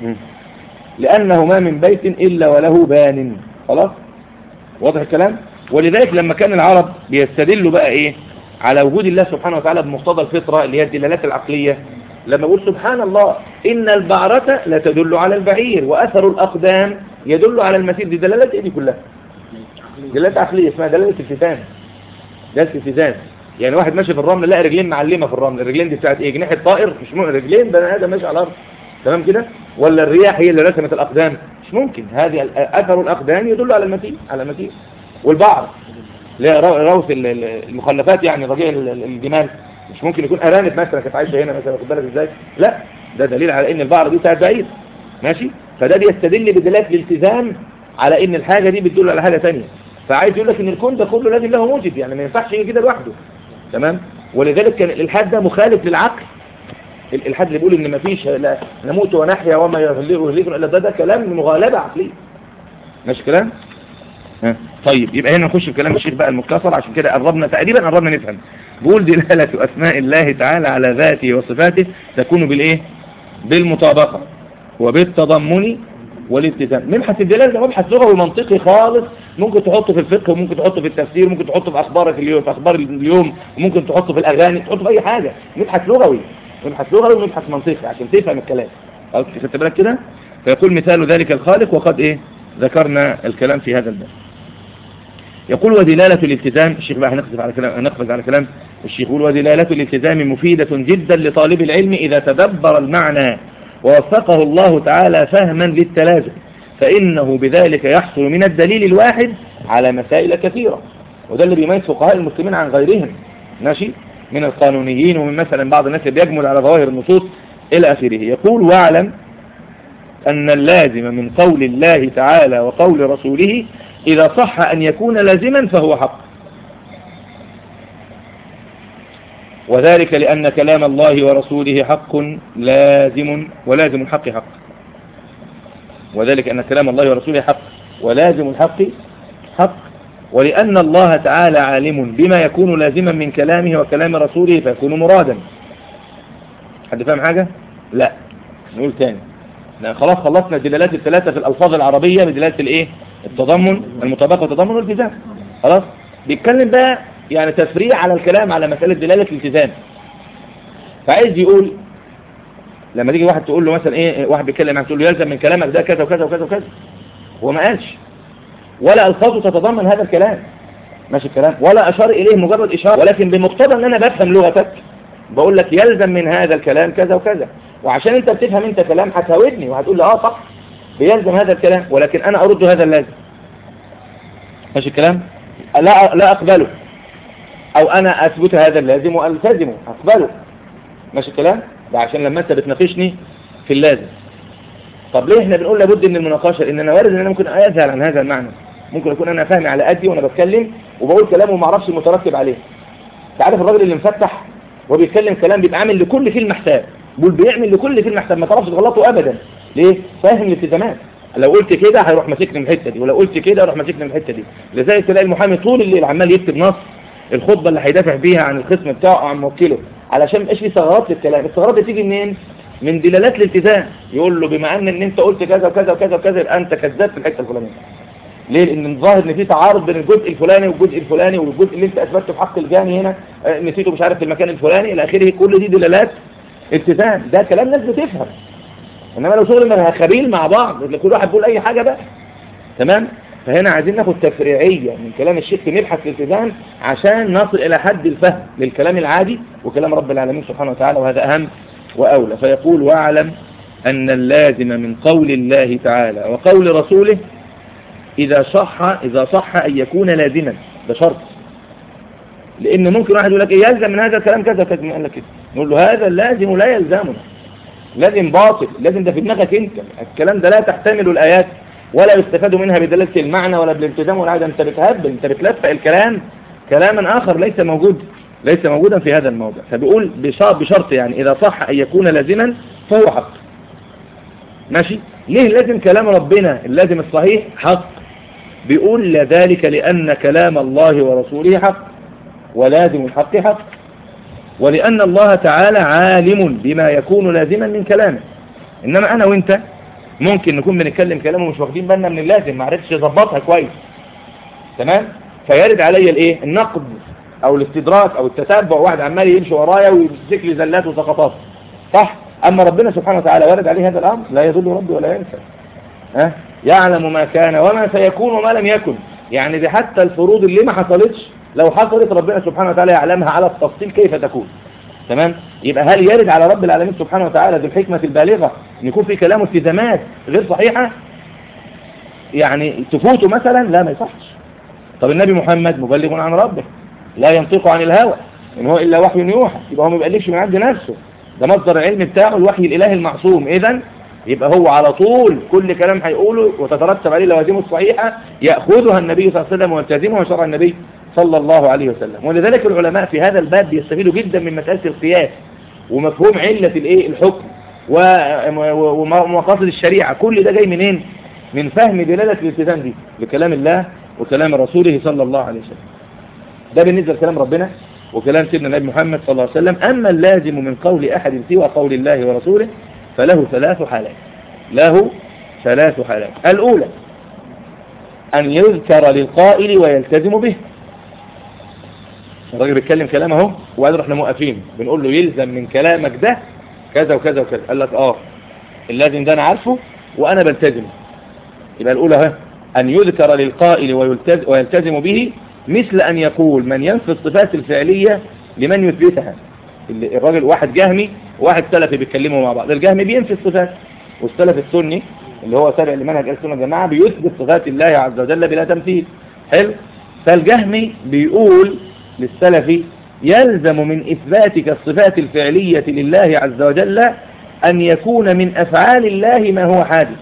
لأنه ما من بيت إلا وله بان خلاص واضح الكلام ولذلك لما كان العرب بيستدلوا بقى ايه على وجود الله سبحانه وتعالى بمقتضى الفطرة اللي هي الدلالات العقلية لما يقول سبحان الله إن البعرة لتدل على البعير وأثر الأقدام يدل على المسير دي دلالات ايه دي كلها دلالات عقلية اسمها دلالة التزام دلالة التزام يعني واحد ماشي في الرمل لقى رجلين معلمة في الرمل الرجلين دي بتاعت ايه جناح الطائر مش ممكن رجلين بني ادم ماشي على الارض تمام كده ولا الرياح هي اللي رسمت الاقدام مش ممكن هذه ال- اثر الاقدام يدل على المسير على المسير والبعر لا روث ال- ال- المخلفات يعني رجيع ال- ال- الجمال مش ممكن يكون ارانب مثلا كانت عايشه هنا مثلا واخد بالك ازاي لا ده دليل على ان البعر دي بتاعت بعيد ماشي فده بيستدل بدلالة الالتزام على ان الحاجه دي بتدل على حاجه ثانيه فعايز يقول لك ان الكون ده كله لازم له موجب يعني ما ينفعش يجي كده لوحده تمام ولذلك كان الالحاد ده مخالف للعقل الالحاد اللي بيقول ان ما فيش لا نموت ونحيا وما يهلكنا الا ده ده كلام مغالبه عقليه ماشي كلام ها. طيب يبقى هنا نخش في كلام الشيخ بقى المختصر عشان كده قربنا تقريبا قربنا نفهم بيقول دلالة أسماء الله تعالى على ذاته وصفاته تكون بالإيه بالمطابقة وبالتضمن والالتزام مبحث الدلالة ده مبحث لغوي منطقي خالص ممكن تحطه في الفقه وممكن تحطه في التفسير ممكن تحطه في أخبارك اليوم في أخبار اليوم وممكن تحطه في الأغاني تحطه في أي حاجة مبحث لغوي مبحث لغوي ومبحث منطقي عشان تفهم الكلام خلاص خدت بالك كده فيقول مثال ذلك الخالق وقد إيه ذكرنا الكلام في هذا الباب يقول ودلالة الالتزام الشيخ بقى هنقفز على كلام هنقفز على كلام الشيخ يقول ودلالة الالتزام مفيدة جدا لطالب العلم إذا تدبر المعنى ووفقه الله تعالى فهما للتلازم فإنه بذلك يحصل من الدليل الواحد على مسائل كثيرة وده اللي بيميز فقهاء المسلمين عن غيرهم ماشي من القانونيين ومن مثلا بعض الناس اللي بيجمل على ظواهر النصوص إلى آخره يقول واعلم أن اللازم من قول الله تعالى وقول رسوله إذا صح أن يكون لازما فهو حق وذلك لأن كلام الله ورسوله حق لازم ولازم الحق حق وذلك أن كلام الله ورسوله حق ولازم الحق حق ولأن الله تعالى عالم بما يكون لازما من كلامه وكلام رسوله فيكون مرادا حد فاهم حاجة؟ لا نقول تاني لأن خلاص خلصنا الدلالات الثلاثة في الألفاظ العربية بدلالة الإيه؟ التضمن المطابقة والتضمن والالتزام خلاص بيتكلم بقى يعني تفريع على الكلام على مسألة دلالة الالتزام فعايز يقول لما تيجي واحد تقول له مثلا ايه واحد بيتكلم معاك تقول له يلزم من كلامك ده كذا وكذا وكذا وكذا هو ما قالش ولا الفاظه تتضمن هذا الكلام ماشي الكلام ولا اشار اليه مجرد اشاره ولكن بمقتضى ان انا بفهم لغتك بقول لك يلزم من هذا الكلام كذا وكذا وعشان انت بتفهم انت كلام هتهاودني وهتقول لي اه صح بيلزم هذا الكلام ولكن انا ارد هذا اللازم ماشي الكلام لا لا اقبله او انا اثبت هذا اللازم والتزمه اقبله ماشي الكلام ده عشان لما انت بتناقشني في اللازم طب ليه احنا بنقول لابد من المناقشه ان انا وارد ان انا ممكن اذهل عن هذا المعنى ممكن اكون انا فاهمي على قدي وانا بتكلم وبقول كلام وما اعرفش المترتب عليه انت عارف الراجل اللي مفتح وبيتكلم كلام بيبقى عامل لكل كلمه حساب بيقول بيعمل لكل كلمه حساب ما تعرفش تغلطه ابدا ليه فاهم الالتزامات لو قلت كده هيروح ماسكني من الحته دي ولو قلت كده يروح ماسكني من الحته دي لذلك تلاقي المحامي طول الليل عمال يكتب نص الخطبه اللي هيدافع بيها عن الخصم بتاعه او عن موكله علشان ما يبقاش في ثغرات للكلام الثغرات دي تيجي منين من دلالات الالتزام يقول له بما ان ان انت قلت كذا وكذا وكذا وكذا يبقى انت كذاب في الحته الفلانيه ليه لان الظاهر ان في تعارض بين الجزء الفلاني والجزء الفلاني والجزء اللي انت اثبته في حق الجاني هنا آه، نسيته مش عارف في المكان الفلاني الى اخره كل دي دلالات التزام ده كلام ناس بتفهم انما لو شغل خبيل مع بعض كل واحد بيقول اي حاجه بقى تمام فهنا عايزين ناخد تفريعيه من كلام الشيخ نبحث في الالتزام عشان نصل الى حد الفهم للكلام العادي وكلام رب العالمين سبحانه وتعالى وهذا اهم واولى فيقول واعلم ان اللازم من قول الله تعالى وقول رسوله إذا صح إذا صح أن يكون لازما ده شرط لأن ممكن واحد يقول لك إيه يلزم من هذا الكلام كذا كذا قال لك كده نقول له هذا اللازم لا يلزمنا لازم باطل لازم ده في دماغك أنت الكلام ده لا تحتمل الآيات ولا يستفاد منها بدلالة المعنى ولا بالالتزام ولا حاجة أنت بتهبل أنت بتلفق الكلام كلاما آخر ليس موجود ليس موجودا في هذا الموضع فبيقول بشرط, بشرط يعني إذا صح أن يكون لازما فهو حق ماشي ليه لازم كلام ربنا اللازم الصحيح حق بيقول ذلك لأن كلام الله ورسوله حق ولازم الحق حق ولأن الله تعالى عالم بما يكون لازما من كلامه إنما أنا وإنت ممكن نكون بنتكلم كلامه مش واخدين بالنا من اللازم ما عرفتش اظبطها كويس تمام فيرد عليا الايه النقد او الاستدراك او التتبع واحد عمال يمشي ورايا ويمسك لي زلات وسقطات صح اما ربنا سبحانه وتعالى ورد عليه هذا الامر لا يضل ربي ولا ينسى ها يعلم ما كان وما سيكون وما لم يكن يعني دي حتى الفروض اللي ما حصلتش لو حصلت ربنا سبحانه وتعالى يعلمها على التفصيل كيف تكون تمام يبقى هل يرد على رب العالمين سبحانه وتعالى ذو الحكمة البالغة ان يكون في كلامه التزامات غير صحيحة يعني تفوته مثلا لا ما يصحش طب النبي محمد مبلغ عن ربه لا ينطق عن الهوى ان هو الا وحي يوحى يبقى هو ما بيقلبش من عند نفسه ده مصدر العلم بتاعه الوحي الالهي المعصوم اذا يبقى هو على طول كل كلام هيقوله وتترتب عليه لوازمه الصحيحة يأخذها النبي صلى الله عليه وسلم ويلتزمها شرع النبي صلى الله عليه وسلم ولذلك العلماء في هذا الباب بيستفيدوا جدا من مسألة القياس ومفهوم علة الايه الحكم ومقاصد الشريعة كل ده جاي منين من فهم دلالة الالتزام دي لكلام الله وكلام رسوله صلى الله عليه وسلم ده بالنسبة لكلام ربنا وكلام سيدنا النبي محمد صلى الله عليه وسلم أما اللازم من قول أحد سوى قول الله ورسوله فله ثلاث حالات له ثلاث حالات الأولى أن يذكر للقائل ويلتزم به الراجل بيتكلم كلام اهو وقال احنا موقفين بنقول له يلزم من كلامك ده كذا وكذا وكذا قال لك اه اللازم ده انا عارفه وانا بلتزم يبقى الاولى اهي ان يذكر للقائل ويلتزم به مثل ان يقول من ينفي الصفات الفعلية لمن يثبتها الراجل واحد جهمي وواحد سلفي بيتكلموا مع بعض الجهمي بينفي الصفات والسلف السني اللي هو تابع لمنهج السنه والجماعه بيثبت صفات الله عز وجل بلا تمثيل حلو فالجهمي بيقول للسلفي يلزم من إثباتك الصفات الفعلية لله عز وجل أن يكون من أفعال الله ما هو حادث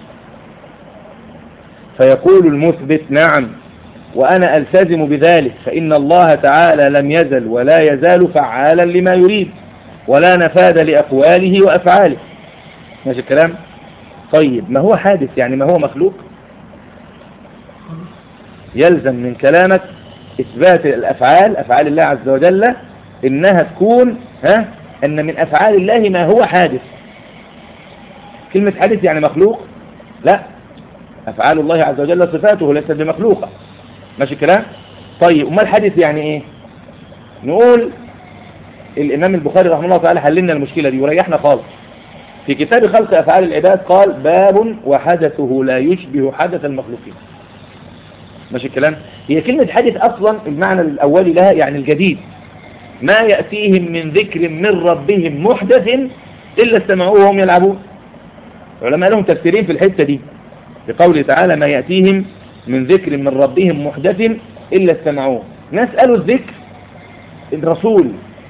فيقول المثبت نعم وأنا ألتزم بذلك فإن الله تعالى لم يزل ولا يزال فعالا لما يريد ولا نفاد لأقواله وأفعاله ماشي الكلام طيب ما هو حادث يعني ما هو مخلوق يلزم من كلامك إثبات الأفعال أفعال الله عز وجل إنها تكون ها أن من أفعال الله ما هو حادث كلمة حادث يعني مخلوق لا أفعال الله عز وجل صفاته ليست بمخلوقة ماشي الكلام طيب وما الحادث يعني إيه نقول الإمام البخاري رحمه الله تعالى حل لنا المشكلة دي وريحنا خالص في كتاب خلق أفعال العباد قال باب وحدثه لا يشبه حدث المخلوقين ماشي الكلام هي كلمة حدث أصلا المعنى الأولي لها يعني الجديد ما يأتيهم من ذكر من ربهم محدث إلا استمعوه وهم يلعبون العلماء لهم تفسيرين في الحتة دي بقوله تعالى ما يأتيهم من ذكر من ربهم محدث إلا استمعوه ناس قالوا الذكر الرسول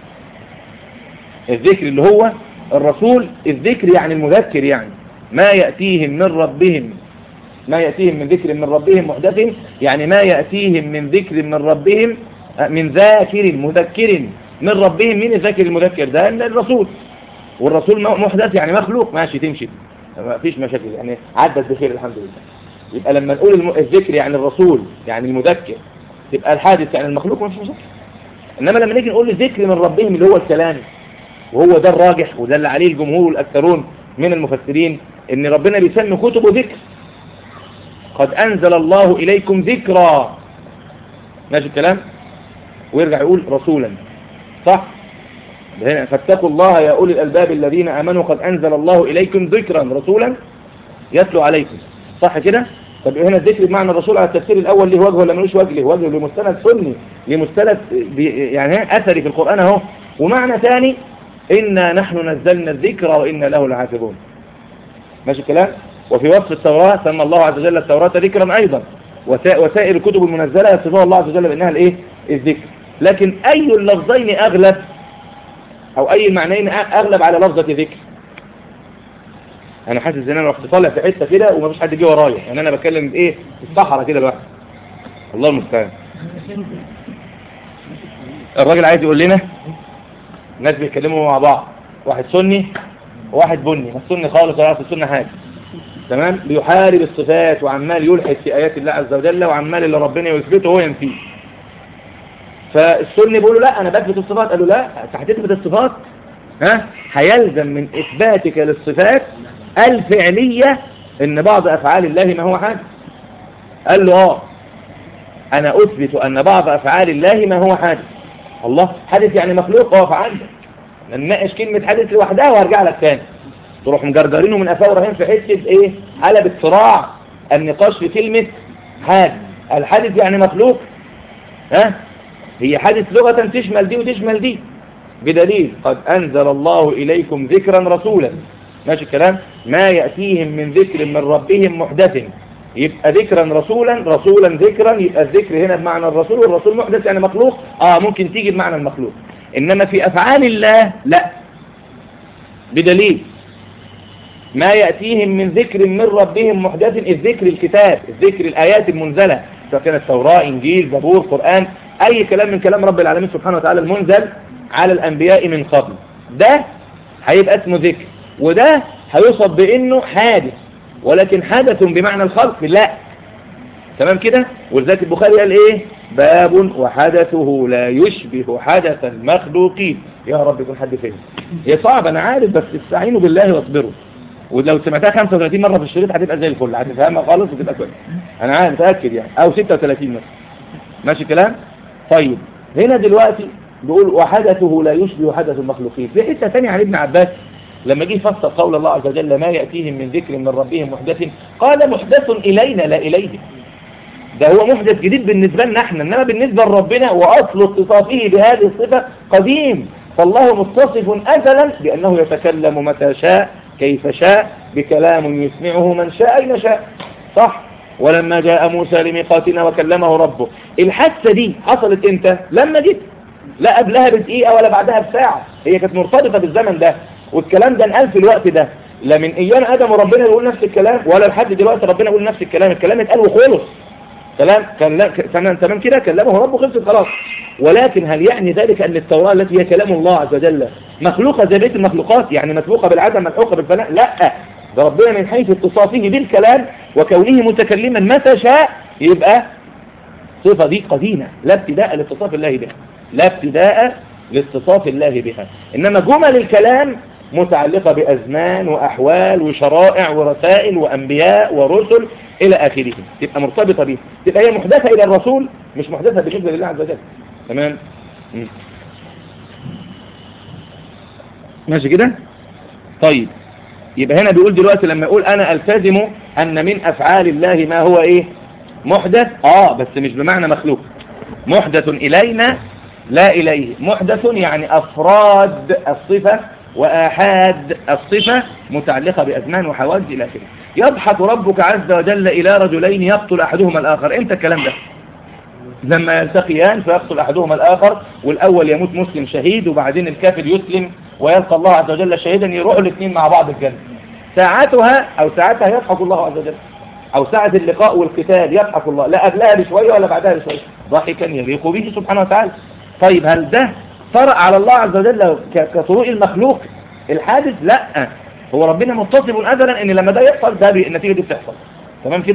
الذكر اللي هو الرسول الذكر يعني المذكر يعني ما يأتيهم من ربهم ما يأتيهم من ذكر من ربهم محدث يعني ما يأتيهم من ذكر من ربهم من ذاكر مذكر من ربهم مين الذاكر المذكر ده الرسول والرسول محدث يعني مخلوق ماشي تمشي ما فيش مشاكل يعني عدت بخير الحمد لله يبقى لما نقول الم- الذكر يعني الرسول يعني المذكر تبقى الحادث يعني المخلوق مش مذكر انما لما نيجي نقول الذكر من ربهم اللي هو الكلام وهو ده الراجح وده اللي عليه الجمهور الاكثرون من المفسرين ان ربنا بيسمي كتبه ذكر قد انزل الله اليكم ذكرا ماشي الكلام ويرجع يقول رسولا صح هنا فاتقوا الله يا أولي الألباب الذين آمنوا قد أنزل الله إليكم ذكرا رسولا يتلو عليكم صح كده طب هنا الذكر بمعنى الرسول على التفسير الأول له وجه ولا ملوش وجه له وجه لمستند سني لمستند بي- يعني ها أثري في القرآن أهو ومعنى ثاني إنا نحن نزلنا الذكر وإنا له لحافظون ماشي الكلام وفي وصف التوراة سمى الله عز وجل التوراة ذكرا أيضا وسا- وسائر الكتب المنزلة يصفها الله عز وجل بأنها الإيه الذكر لكن أي اللفظين أغلب أو أي المعنيين أغلب على لفظة ذكر أنا حاسس إن أنا رحت طالع في حتة كده ومفيش حد جه ورايا يعني أنا بتكلم إيه في الصحراء كده لوحدي الله المستعان الراجل عايز يقول لنا الناس بيتكلموا مع بعض واحد سني وواحد بني ما السني خالص ولا يعرف السنة حاجة تمام بيحارب الصفات وعمال يلحد في آيات الله عز وجل وعمال اللي ربنا يثبته هو ينفيه فالسني بيقول له لا انا بثبت الصفات قال له لا انت هتثبت الصفات ها هيلزم من اثباتك للصفات الفعلية ان بعض افعال الله ما هو حادث قال له اه انا اثبت ان بعض افعال الله ما هو حادث الله حادث يعني مخلوق اه فعندك نناقش كلمة حادث لوحدها وارجع لك تاني تروح مجرجرينه من افاور هين في حتة ايه حلبة صراع النقاش في كلمة حادث الحادث يعني مخلوق ها هي حادث لغة تشمل دي وتشمل دي بدليل قد أنزل الله إليكم ذكرا رسولا ماشي الكلام ما يأتيهم من ذكر من ربهم محدث يبقى ذكرا رسولا رسولا ذكرا يبقى الذكر هنا بمعنى الرسول والرسول محدث يعني مخلوق اه ممكن تيجي بمعنى المخلوق إنما في أفعال الله لا بدليل ما يأتيهم من ذكر من ربهم محدث الذكر الكتاب الذكر الآيات المنزلة سواء كانت توراة إنجيل زبور قرآن أي كلام من كلام رب العالمين سبحانه وتعالى المنزل على الأنبياء من قبل ده هيبقى اسمه ذكر وده هيوصف بأنه حادث ولكن حدث بمعنى الخلق لا تمام كده ولذلك البخاري قال ايه باب وحدثه لا يشبه حدث المخلوقين يا رب يكون حد فهم هي صعبة انا عارف بس استعينوا بالله واصبروا ولو سمعتها 35 مرة في الشريط هتبقى زي الفل هتفهمها خالص وتبقى كويس انا عارف متأكد يعني او 36 مثلا ماشي كلام طيب هنا دلوقتي بيقول وحدثه لا يشبه حدث المخلوقين في حته ثانيه عن ابن عباس لما جه يفسر قول الله عز وجل ما يأتيهم من ذكر من ربهم محدث قال محدث إلينا لا إليهم ده هو محدث جديد بالنسبة لنا احنا انما بالنسبة لربنا واصل اتصافه بهذه الصفة قديم فالله متصف ازلا بانه يتكلم متى شاء كيف شاء بكلام يسمعه من شاء اين شاء صح ولما جاء موسى لميقاتنا وكلمه ربه الحادثة دي حصلت امتى لما جيت لا قبلها بدقيقة ولا بعدها بساعة هي كانت مرتبطة بالزمن ده والكلام ده انقال في الوقت ده لا من ايام ادم وربنا يقول نفس الكلام ولا لحد دلوقتي ربنا يقول نفس الكلام الكلام اتقال وخلص كلام كان تمام تمام كده كلمه ربه خلصت خلاص ولكن هل يعني ذلك ان التوراة التي هي كلام الله عز وجل مخلوقة زي بيت المخلوقات يعني مسبوقة بالعدم ملحوقة بالفناء لا ده ربنا من حيث اتصافه بالكلام وكونه متكلما متى شاء يبقى صفة دي قديمة لا ابتداء لاتصاف الله بها لا ابتداء لاتصاف الله بها إنما جمل الكلام متعلقة بأزمان وأحوال وشرائع ورسائل وأنبياء ورسل إلى آخره تبقى مرتبطة به تبقى هي محدثة إلى الرسول مش محدثة بالنسبة لله عز وجل تمام مم. ماشي كده طيب يبقى هنا بيقول دلوقتي لما يقول أنا ألتزم أن من أفعال الله ما هو إيه محدث آه بس مش بمعنى مخلوق محدث إلينا لا إليه محدث يعني أفراد الصفة وآحاد الصفة متعلقة بأزمان وحوادث إلى آخره يضحك ربك عز وجل إلى رجلين يقتل أحدهما الآخر إمتى الكلام ده لما يلتقيان فيقتل أحدهما الآخر والأول يموت مسلم شهيد وبعدين الكافر يسلم ويلقى الله عز وجل شهيدا يروحوا الاثنين مع بعض الجنة ساعتها أو ساعتها يضحك الله عز وجل أو ساعة اللقاء والقتال يضحك الله لا قبلها بشوية ولا بعدها بشوية ضحكا يليق به سبحانه وتعالى طيب هل ده طرأ على الله عز وجل كطروق المخلوق الحادث لا هو ربنا متصف أزلا ان لما ده يحصل ده النتيجة دي بتحصل تمام كده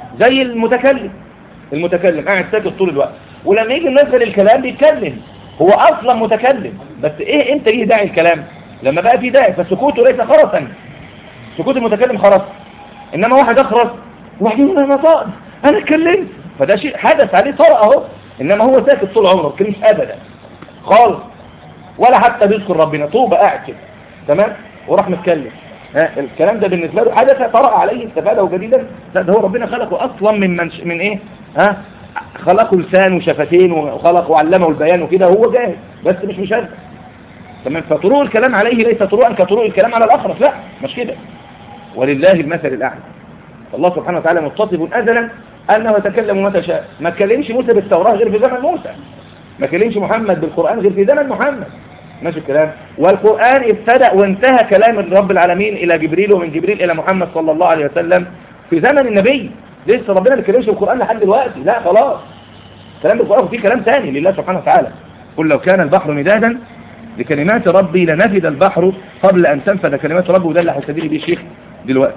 زي المتكلم المتكلم قاعد ساكت طول الوقت ولما يجي ندخل الكلام بيتكلم هو اصلا متكلم بس ايه امتى يجي داعي الكلام لما بقى في داعي فسكوته ليس خرسا سكوت المتكلم خرس انما واحد اخرس وبعدين انا طائر انا اتكلمت فده شيء حدث عليه طرأ اهو انما هو ساكت طول عمره ما بيتكلمش ابدا خالص ولا حتى بيذكر ربنا طوبة قاعد كده تمام وراح متكلم ها الكلام ده بالنسبه له حدث طرأ عليه استفاده جديدا لا ده هو ربنا خلقه اصلا من منش من ايه ها خلقه لسان وشفتين وخلقه وعلمه البيان وكده هو جاهز بس مش مشارك تمام فطرق الكلام عليه ليس طرقا كطرق الكلام على الاخرس لا مش كده ولله المثل الاعلى الله سبحانه وتعالى متصف ازلا انه يتكلم متى شاء ما كلمش موسى بالتوراه غير في زمن موسى ما كلمش محمد بالقران غير في زمن محمد ماشي الكلام والقرآن ابتدأ وانتهى كلام رب العالمين إلى جبريل ومن جبريل إلى محمد صلى الله عليه وسلم في زمن النبي لسه ربنا ما كلمش القرآن لحد دلوقتي لا خلاص كلام القرآن فيه كلام ثاني لله سبحانه وتعالى قل لو كان البحر مدادا لكلمات ربي لنفد البحر قبل أن تنفذ كلمات ربي وده اللي هيستدل بيه الشيخ دلوقتي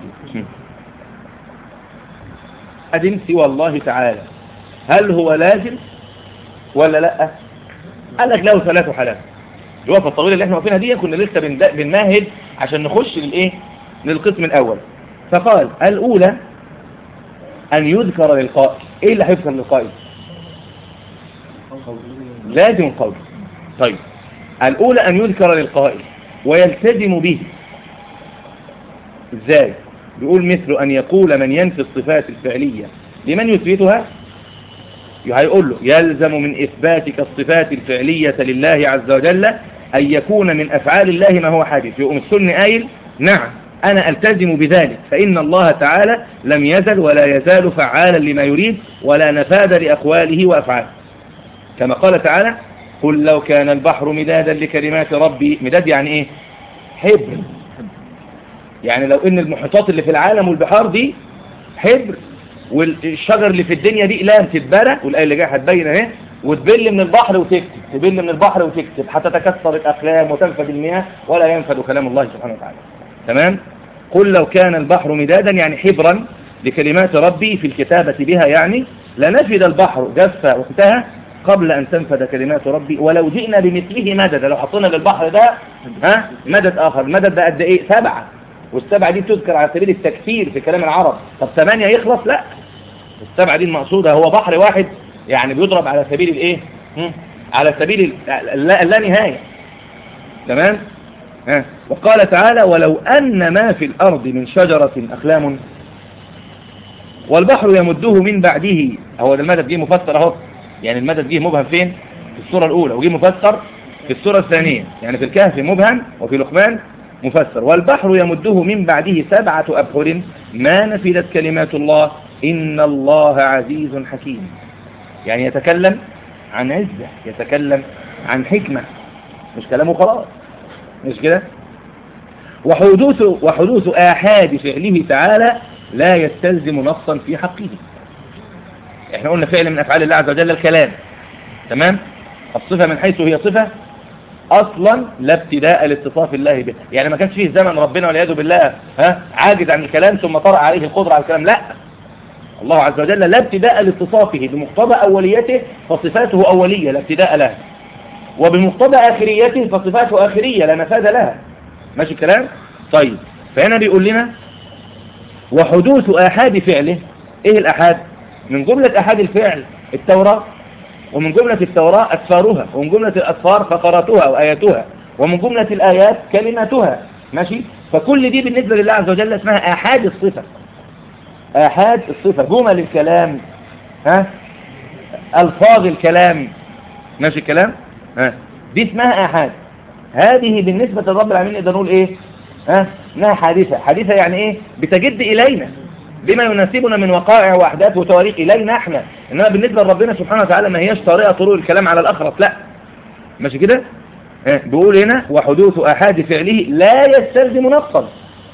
أدم سوى الله تعالى هل هو لازم ولا لا قال لك له ثلاث حالات الوقفه الطويله اللي احنا واقفينها دي كنا لسه بند- بنمهد عشان نخش للايه للقسم الاول فقال الاولى ان يذكر للقائل ايه اللي هيذكر للقائل لازم قول طيب الاولى ان يذكر للقائل ويلتزم به ازاي بيقول مثل ان يقول من ينفي الصفات الفعليه لمن يثبتها هيقول له يلزم من إثباتك الصفات الفعلية لله عز وجل أن يكون من أفعال الله ما هو حادث يقوم السن قايل نعم أنا ألتزم بذلك فإن الله تعالى لم يزل ولا يزال فعالا لما يريد ولا نفاذ لأقواله وأفعاله كما قال تعالى قل لو كان البحر مدادا لكلمات ربي مداد يعني إيه حبر يعني لو إن المحيطات اللي في العالم والبحار دي حبر والشجر اللي في الدنيا دي اقلام تتبرى والايه اللي جايه هتبين اهي وتبل من البحر وتكتب تبل من البحر وتكتب حتى تكسر الاقلام وتنفذ المياه ولا ينفذ كلام الله سبحانه وتعالى تمام قل لو كان البحر مدادا يعني حبرا لكلمات ربي في الكتابة بها يعني لنفذ البحر جف وانتهى قبل أن تنفذ كلمات ربي ولو جئنا بمثله مددا لو حطينا للبحر ده ها مدد آخر المدد ده قد إيه سبعة والسبعة دي تذكر على سبيل التكثير في كلام العرب طب ثمانية يخلص لا السبعة دي المقصودة هو بحر واحد يعني بيضرب على سبيل الايه هم؟ على سبيل اللا, اللا نهاية تمام ها وقال تعالى ولو أن ما في الأرض من شجرة أخلام والبحر يمده من بعده هو ده المدد جه مفسر اهو يعني المدد جه مبهم فين في السورة الأولى وجه مفسر في السورة الثانية يعني في الكهف مبهم وفي لقمان مفسر والبحر يمده من بعده سبعة أبحر ما نفدت كلمات الله إن الله عزيز حكيم يعني يتكلم عن عزة يتكلم عن حكمة مش كلامه خلاص مش كده وحدوث وحدوث آحاد فعله تعالى لا يستلزم نصا في حقه احنا قلنا فعل من أفعال الله عز وجل الكلام تمام الصفة من حيث هي صفة اصلا لا ابتداء لاتصاف الله به يعني ما كانش فيه زمن ربنا والعياذ بالله ها عاجز عن الكلام ثم طرأ عليه القدرة على الكلام لا الله عز وجل لا ابتداء لاتصافه بمقتضى أوليته فصفاته أولية لا ابتداء لها وبمقتضى آخريته فصفاته آخرية لا نفاذ لها ماشي الكلام طيب فهنا بيقول لنا وحدوث آحاد فعله ايه الأحاد من جملة أحاد الفعل التوراة ومن جملة التوراة أسفارها ومن جملة الأسفار فقراتها أو آياتها ومن جملة الآيات كلماتها ماشي فكل دي بالنسبة لله عز وجل اسمها آحاد الصفة آحاد الصفة جمل الكلام ها ألفاظ الكلام ماشي الكلام ها دي اسمها آحاد هذه بالنسبة لرب العالمين نقدر نقول ايه ها انها حادثة حادثة يعني ايه بتجد إلينا بما يناسبنا من وقائع وأحداث وتواريخ إلينا احنا إنما بالنسبة لربنا سبحانه وتعالى ما هياش طريقة طرق الكلام على الأخرس لا ماشي كده ها بيقول هنا وحدوث أحاد فعله لا يستلزم نصا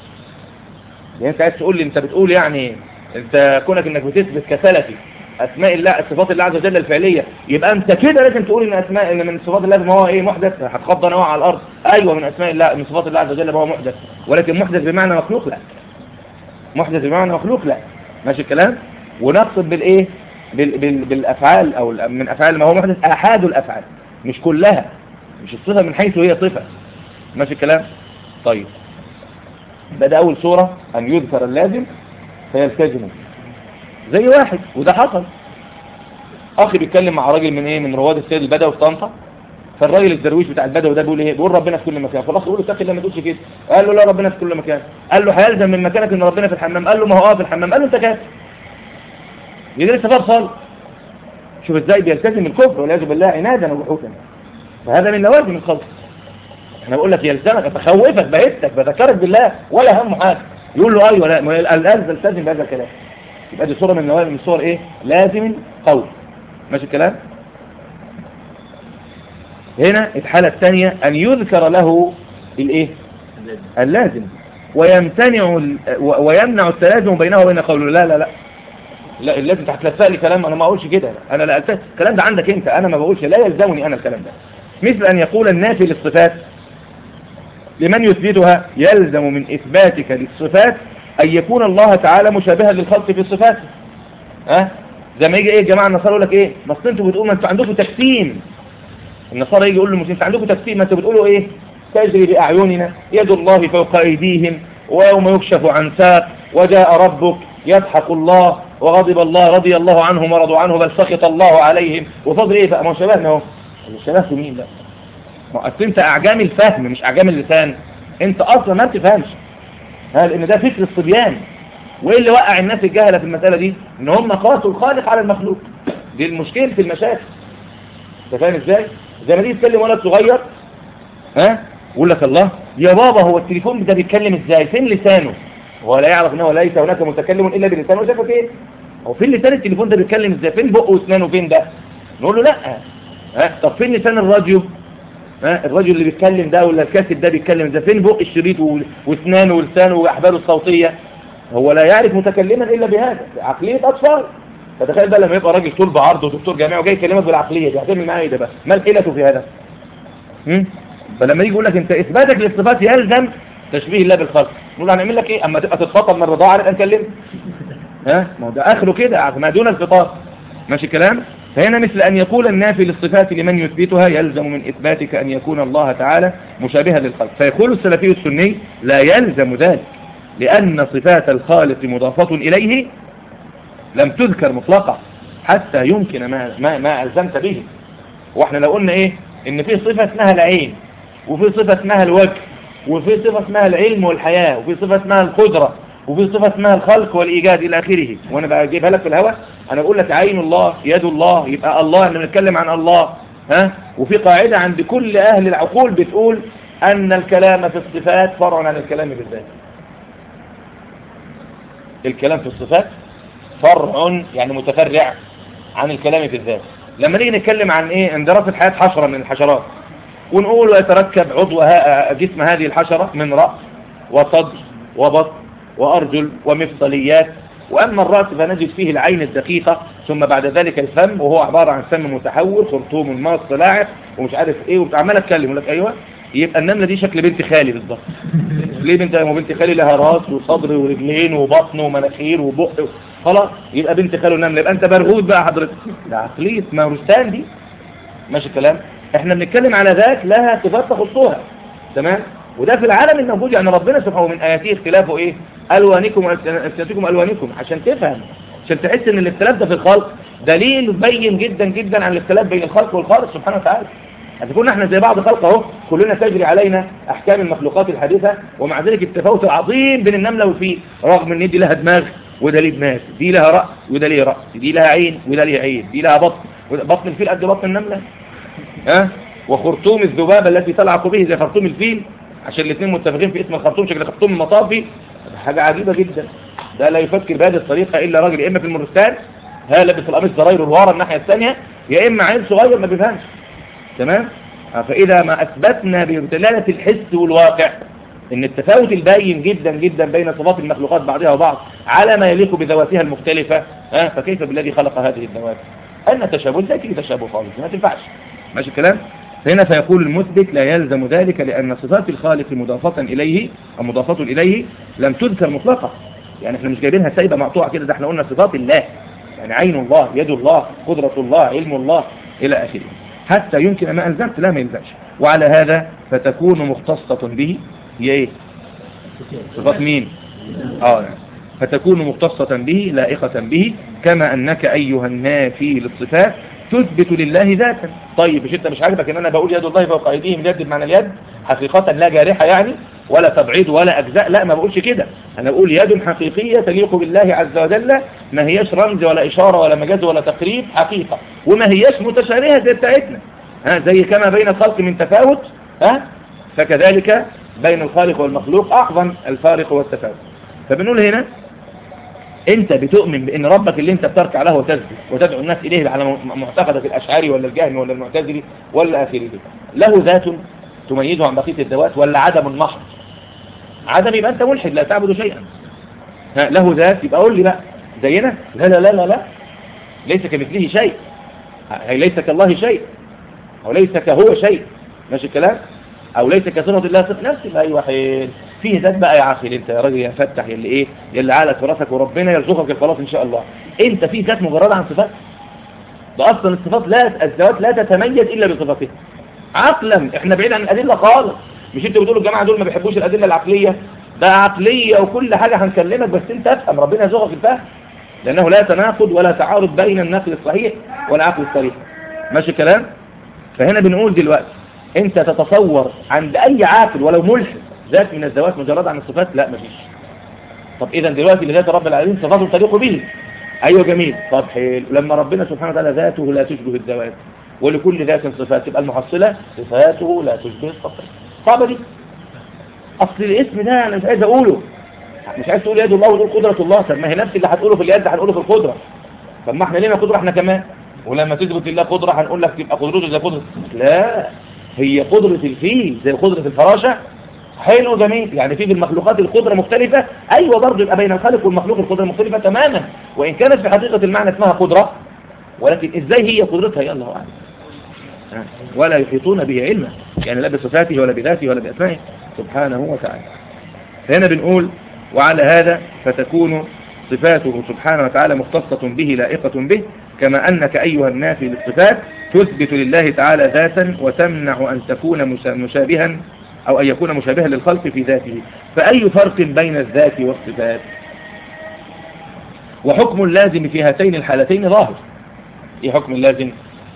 يعني انت عايز تقول لي انت بتقول يعني انت كونك انك بتثبت كسلفي اسماء الله صفات الله عز وجل الفعليه يبقى انت كده لازم تقول ان اسماء ان من صفات الله ما هو ايه محدث هتخض نوع على الارض ايوه من اسماء الله من صفات الله عز وجل ما هو محدث ولكن محدث بمعنى مخلوق لا محدث بمعنى مخلوق لا ماشي الكلام ونقصد بالايه بال بال بالافعال او ال- من افعال ما هو محدث احاد الافعال مش كلها مش الصفه من حيث هي صفه ماشي الكلام طيب بدأ اول صوره ان يذكر اللازم فيلتزم زي واحد وده حصل اخي بيتكلم مع راجل من ايه من رواد السيد البدوي في طنطا فالراجل الدرويش بتاع البدوي ده بيقول ايه بيقول ربنا في كل مكان فالاخ يقول له اتقي الله ما تقولش كده قال له لا ربنا في كل مكان قال له هيلزم من مكانك ان ربنا في الحمام قال له ما هو اه في الحمام قال له انت كافر يدير السبب صالح شوف ازاي بيلتزم الكفر والعياذ بالله عنادا وجحودا فهذا من لوازم الخلق انا بقول لك يلزمك اتخوفك بهتك بذكرك بالله ولا هم حاجه يقول له ايوه لا ما الان تلتزم بهذا الكلام يبقى دي صوره من لوازم من صور ايه لازم قول ماشي الكلام هنا الحالة الثانية أن يذكر له الإيه؟ اللازم ويمتنع ال- و- ويمنع التلازم بينه وبين قوله لا لا لا لا اللازم انت هتلفق لي كلام انا ما اقولش كده انا لا ألتزم. الكلام ده عندك انت انا ما بقولش لا يلزمني انا الكلام ده مثل ان يقول النافي للصفات لمن يثبتها يلزم من اثباتك للصفات ان يكون الله تعالى مشابها للخلق في صفاته ها زي ما يجي ايه الجماعه النصارى يقول لك ايه ما أصل انتوا بتقولوا ما انتوا عندكم تجسيم النصارى يجي يقول للمسلمين انتوا عندكم تجسيم ما انتوا بتقولوا ايه تجري باعيننا يد الله فوق ايديهم ويوم يكشف عن ساق وجاء ربك يضحك الله وغضب الله رضي الله عنهم ورضوا عنه بل سخط الله عليهم وفضل ايه بقى ما هو شبهنا اهو الشبه في مين بقى ما هو أصل انت اعجام الفهم مش اعجام اللسان انت اصلا ما بتفهمش ها لان ده فكر الصبيان وايه اللي وقع الناس الجهله في المساله دي ان هم قاسوا الخالق على المخلوق دي المشكله في المشاكل انت فاهم ازاي زي ما تيجي تكلم ولد صغير ها يقول لك الله يا بابا هو التليفون ده بيتكلم ازاي فين لسانه هو لا يعرف انه ليس هناك متكلم الا بلسانه شافك ايه هو فين لسان التليفون ده بيتكلم ازاي فين بقه واسنانه فين ده نقول له لا ها طب فين لسان الراديو ها الراديو اللي بيتكلم ده ولا الكاسيت ده بيتكلم ازاي فين بق الشريط و- واسنانه ولسانه واحباله الصوتيه هو لا يعرف متكلما الا بهذا عقليه اطفال فتخيل بقى لما يبقى راجل طول بعرض ودكتور جامعي وجاي يكلمك بالعقليه دي هتعمل معاه ايه ده بقى ما الحيله في هذا هم؟ فلما يجي يقول لك انت اثباتك للصفات يلزم تشبيه الله بالخلق نقول هنعمل لك ايه اما تبقى تتفطر من الرضاعه نبقى نكلمك ها ما هو ده اخره كده ما دون الفطار ماشي الكلام فهنا مثل أن يقول النافي للصفات لمن يثبتها يلزم من إثباتك أن يكون الله تعالى مشابها للخلق فيقول السلفي السني لا يلزم ذلك لأن صفات الخالق مضافة إليه لم تذكر مطلقة حتى يمكن ما, ما, ما ألزمت به واحنا لو قلنا ايه ان في صفة اسمها العين وفي صفة اسمها الوجه وفي صفة اسمها العلم والحياة وفي صفة اسمها القدرة وفي صفة اسمها الخلق والإيجاد إلى آخره وأنا بقى أجيبها لك في الهواء أنا بقول لك عين الله يد الله يبقى الله احنا بنتكلم عن الله ها وفي قاعدة عند كل أهل العقول بتقول أن الكلام في الصفات فرع عن الكلام في الذات الكلام في الصفات فرع يعني متفرع عن الكلام في الذات لما نيجي نتكلم عن ايه عن دراسة حياة حشرة من الحشرات ونقول ويتركب عضو ها- جسم هذه الحشرة من رأس وصدر وبطن وأرجل ومفصليات وأما الرأس فنجد فيه العين الدقيقة ثم بعد ذلك الفم وهو عبارة عن فم متحور خرطوم ماص لاعب ومش عارف ايه وعمال اتكلم يقول لك ايوه يبقى النملة دي شكل بنت خالي بالظبط ليه بنت ما بنت خالي لها راس وصدر ورجلين وبطن ومناخير وبق خلاص يبقى بنت خاله نملة يبقى انت برغوث بقى حضرتك ده عقلية ماروستان دي ماشي الكلام احنا بنتكلم على ذات لها صفات تخصها تمام وده في العالم الموجود يعني ربنا سبحانه من آياته اختلافه ايه ألوانكم وألسنتكم ألوانكم عشان تفهم عشان تحس ان الاختلاف ده في الخلق دليل بين جدا جدا عن الاختلاف بين الخلق والخالق سبحانه وتعالى هتكون احنا زي بعض خلق اهو كلنا تجري علينا احكام المخلوقات الحديثة ومع ذلك التفاوت العظيم بين النملة والفيل رغم ان دي لها دماغ وده ليه دماغ دي لها رأس وده ليه رأس دي لها عين وده ليه عين دي لها بطن وده- بطن الفيل قد بطن النملة ها وخرطوم الذبابة التي تلعق به زي خرطوم الفيل عشان الاثنين متفقين في اسم الخرطوم شكل خرطوم المطافي حاجة عجيبة جدا ده لا يفكر بهذه الطريقة إلا راجل يا إما في المورستان ها لابس القميص زراير ورا الناحية الثانية يا إما عيل صغير ما بيفهمش تمام آه، فإذا ما أثبتنا بدلالة الحس والواقع إن التفاوت الباين جدا جدا بين صفات المخلوقات بعضها وبعض على ما يليق بذواتها المختلفة ها فكيف بالذي خلق هذه الذوات أن تشابه لا تيجي تشابه خالص ما تنفعش ماشي الكلام هنا فيقول المثبت لا يلزم ذلك لأن صفات الخالق مضافة إليه أو مضافة إليه لم تذكر مطلقة يعني احنا مش جايبينها سايبة مقطوعة كده ده احنا قلنا صفات الله يعني عين الله يد الله قدرة الله علم الله إلى آخره حتى يمكن ما ألزمت لا ما يلزمش وعلى هذا فتكون مختصة به هي إيه صفات مين آه نعم. فتكون مختصة به لائقة به كما أنك أيها النافي للصفات تثبت لله ذاتا طيب مش انت مش عاجبك ان انا بقول يد الله فوق ايديهم يد بمعنى اليد حقيقة لا جارحة يعني ولا تبعيض ولا اجزاء لا ما بقولش كده انا بقول يد حقيقية تليق بالله عز وجل ما هياش رمز ولا اشارة ولا مجاز ولا تقريب حقيقة وما هياش متشابهة زي بتاعتنا ها زي كما بين الخلق من تفاوت ها فكذلك بين الخالق والمخلوق اعظم الفارق والتفاوت فبنقول هنا انت بتؤمن بان ربك اللي انت بتركع له وتسجد وتدعو الناس اليه على معتقدك الاشعري ولا الجهمي ولا المعتزلي ولا اخره له ذات تميزه عن بقيه الذوات ولا عدم محض عدم يبقى انت ملحد لا تعبد شيئا ها له ذات يبقى قول لي بقى زينا لا لا لا لا لا ليس كمثله شيء هي ليس كالله شيء او ليس كهو شيء ماشي الكلام او ليس كصفه الله صفه نفسه ايوه حين فيه ذات بقى يا عاقل انت يا راجل يا فتح يا اللي ايه يا اللي عقلك وراسك وربنا يرزقك الخلاص ان شاء الله انت في ذات مجرده عن صفات ده اصلا الصفات لا الذوات لا تتميز الا بصفاتها عقلا احنا بعيد عن الادله خالص مش انتوا بتقولوا الجماعه دول ما بيحبوش الادله العقليه ده عقليه وكل حاجه هنكلمك بس انت افهم ربنا يرزقك الفهم لانه لا تناقض ولا تعارض بين النقل الصحيح والعقل الصريح ماشي الكلام فهنا بنقول دلوقتي انت تتصور عند اي عاقل ولو ملحد ذات من الذوات مجرد عن الصفات لا مفيش طب اذا دلوقتي لذات رب العالمين صفاته تليق به ايوه جميل طب حلو لما ربنا سبحانه وتعالى ذاته لا تشبه الذوات ولكل ذات صفات تبقى المحصله صفاته لا تشبه الصفات صعبه دي اصل الاسم ده انا مش عايز اقوله مش عايز تقول يد الله وتقول قدره الله طب ما هي نفس اللي هتقوله في اليد هنقوله في القدره طب ما احنا لينا قدره احنا كمان ولما تثبت لله قدره هنقول لك تبقى قدرته زي قدره لا هي قدره الفيل زي قدره الفراشه حلو جميل يعني في بالمخلوقات القدرة مختلفة أيوة برضه يبقى بين الخالق والمخلوق القدرة مختلفة تماما وإن كانت في حقيقة المعنى اسمها قدرة ولكن إزاي هي قدرتها يا الله أعلم ولا يحيطون به علما يعني لا بصفاته ولا بذاته ولا بأسمائه سبحانه وتعالى فهنا بنقول وعلى هذا فتكون صفاته سبحانه وتعالى مختصة به لائقة به كما أنك أيها الناس للصفات تثبت لله تعالى ذاتا وتمنع أن تكون مشابها أو أن يكون مشابها للخلق في ذاته فأي فرق بين الذات والصفات وحكم اللازم في هاتين الحالتين ظاهر إيه حكم اللازم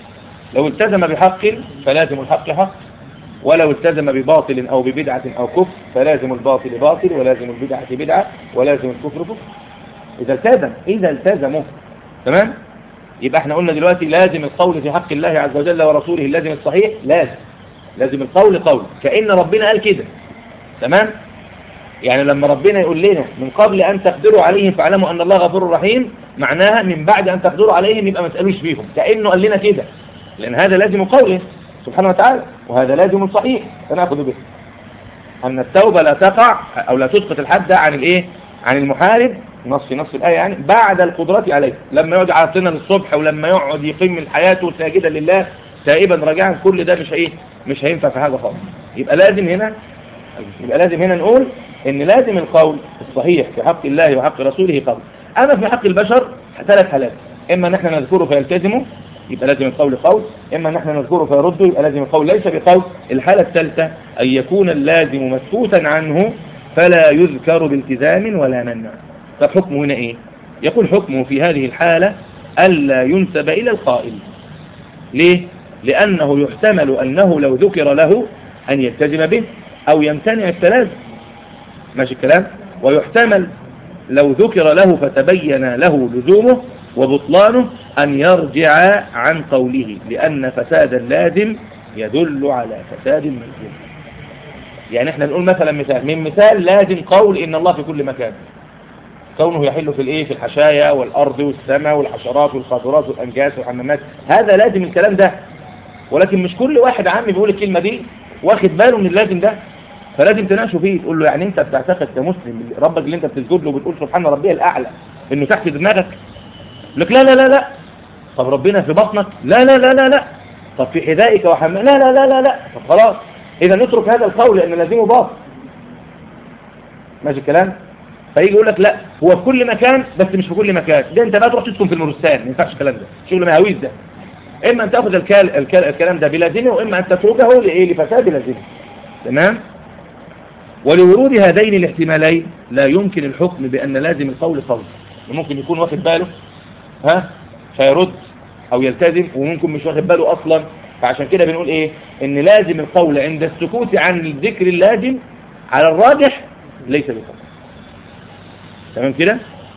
لو التزم بحق فلازم الحق حق ولو التزم بباطل أو ببدعة أو كفر فلازم الباطل باطل ولازم البدعة بدعة ولازم الكفر كفر إذا التزم إذا التزموا تمام يبقى احنا قلنا دلوقتي لازم القول في حق الله عز وجل ورسوله اللازم الصحيح لازم لازم القول قول كأن ربنا قال كده تمام يعني لما ربنا يقول لنا من قبل أن تقدروا عليهم فاعلموا أن الله غفور رحيم معناها من بعد أن تقدروا عليهم يبقى ما تسألوش فيهم كأنه قال لنا كده لأن هذا لازم قوله سبحانه وتعالى وهذا لازم صحيح فنأخذ به أن التوبة لا تقع أو لا تسقط الحد عن الإيه عن المحارب نص نص الآية يعني بعد القدرة عليه لما يقعد عاصنا للصبح ولما يقعد يقيم من حياته ساجدا لله تائبا راجعا كل ده مش ايه مش هينفع في حاجة خالص يبقى لازم هنا يبقى لازم هنا نقول ان لازم القول الصحيح في حق الله وحق رسوله قول اما في حق البشر ثلاث حالات اما ان احنا نذكره فيلتزموا يبقى لازم القول قول اما ان احنا نذكره فيرده يبقى لازم القول ليس بقول الحالة الثالثة ان يكون اللازم مسكوتا عنه فلا يذكر بالتزام ولا منع طب حكمه هنا ايه يقول حكمه في هذه الحالة ألا ينسب إلى القائل ليه لأنه يحتمل أنه لو ذكر له أن يلتزم به أو يمتنع التلازم ماشي الكلام ويحتمل لو ذكر له فتبين له لزومه وبطلانه أن يرجع عن قوله لأن فساد اللازم يدل على فساد الملزم يعني احنا نقول مثلا مثال من مثال لازم قول إن الله في كل مكان كونه يحل في الايه في الحشايا والارض والسماء والحشرات والخضرات والانجاس والحمامات هذا لازم الكلام ده ولكن مش كل واحد عام بيقول الكلمة دي واخد باله من اللازم ده فلازم تناقشه فيه تقول له يعني انت بتعتقد كمسلم ربك اللي انت بتسجد له وبتقول سبحان ربي الاعلى انه تحت دماغك لك لا لا لا لا طب ربنا في بطنك لا لا لا لا لا طب في حذائك وحمام لا لا لا لا لا طب خلاص اذا نترك هذا القول لان لازمه باطل ماشي الكلام فيجي يقول لك لا هو في كل مكان بس مش في كل مكان ده انت بقى تروح تسكن في المرستان ما ينفعش الكلام ده شغل مهاويز ده اما ان تاخذ الكال... الكال... الكلام ده بلازمه واما ان تتركه لايه لفساد لازمه تمام ولورود هذين الاحتمالين لا يمكن الحكم بان لازم القول قول ممكن يكون واخد باله ها فيرد او يلتزم وممكن مش واخد باله اصلا فعشان كده بنقول ايه ان لازم القول عند السكوت عن الذكر اللازم على الراجح ليس بقول تمام كده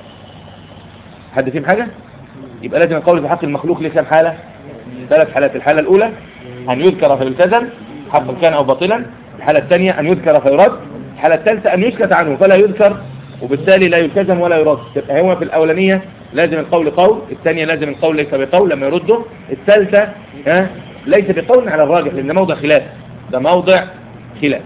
حد فيهم حاجة يبقى لازم القول في حق المخلوق ليه كام حالة ثلاث حالات الحالة الأولى أن يذكر فيلتزم حقا كان أو باطلا الحالة الثانية أن يذكر فيرد الحالة الثالثة أن يسكت عنه فلا يذكر وبالتالي لا يلتزم ولا يرد تبقى هو في الأولانية لازم القول قول الثانية لازم القول ليس بقول لما يرده الثالثة ها ليس بقول على الراجح لأن ده موضع خلاف ده موضع خلاف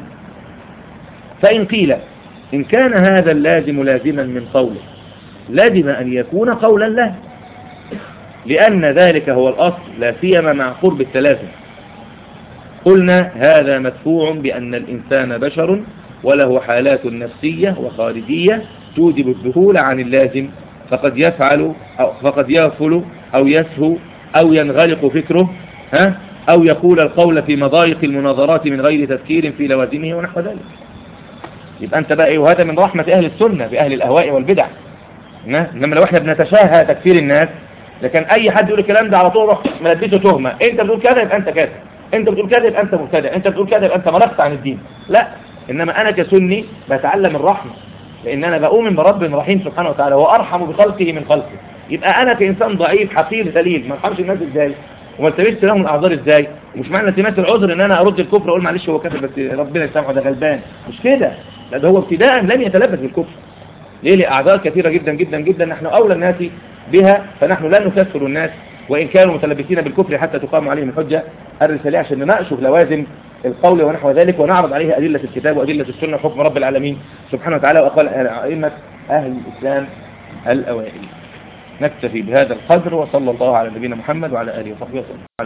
فإن قيل إن كان هذا اللازم لازما من قوله لازم أن يكون قولا له لأن ذلك هو الأصل لا سيما مع قرب التلازم قلنا هذا مدفوع بأن الإنسان بشر وله حالات نفسية وخارجية توجب الذهول عن اللازم فقد يفعل أو فقد يغفل أو يسهو أو ينغلق فكره ها أو يقول القول في مضايق المناظرات من غير تفكير في لوازمه ونحو ذلك يبقى أنت بقى إيه وهذا من رحمة أهل السنة بأهل الأهواء والبدع إنما لو إحنا بنتشاهى تكفير الناس لكن أي حد يقول الكلام ده على طول روح ملبسه تهمة أنت بتقول كذا يبقى أنت كذا أنت بتقول كذا يبقى أنت مبتدع أنت بتقول كذا يبقى أنت مرقت عن الدين لا إنما أنا كسني بتعلم الرحمة لأن أنا بؤمن برب رحيم سبحانه وتعالى وأرحم بخلقه من خلقه يبقى أنا كإنسان ضعيف حقير ذليل ما ارحمش الناس إزاي وما التمسش لهم الأعذار إزاي ومش معنى التماس العذر إن أنا أرد الكفر وأقول معلش هو كافر بس ربنا يسامحه ده غلبان مش كده لا ده هو ابتداء لم يتلبس بالكفر ليه لأعذار كثيرة جدا جدا جدا نحن أولى الناس بها فنحن لا نكفر الناس وإن كانوا متلبسين بالكفر حتى تقام عليهم الحجة الرسالة عشان نناقشه في لوازم القول ونحو ذلك ونعرض عليه أدلة الكتاب وأدلة السنة وحكم رب العالمين سبحانه وتعالى وأقوال أئمة أهل الإسلام الأوائل نكتفي بهذا القدر وصلى الله على نبينا محمد وعلى آله وصحبه وسلم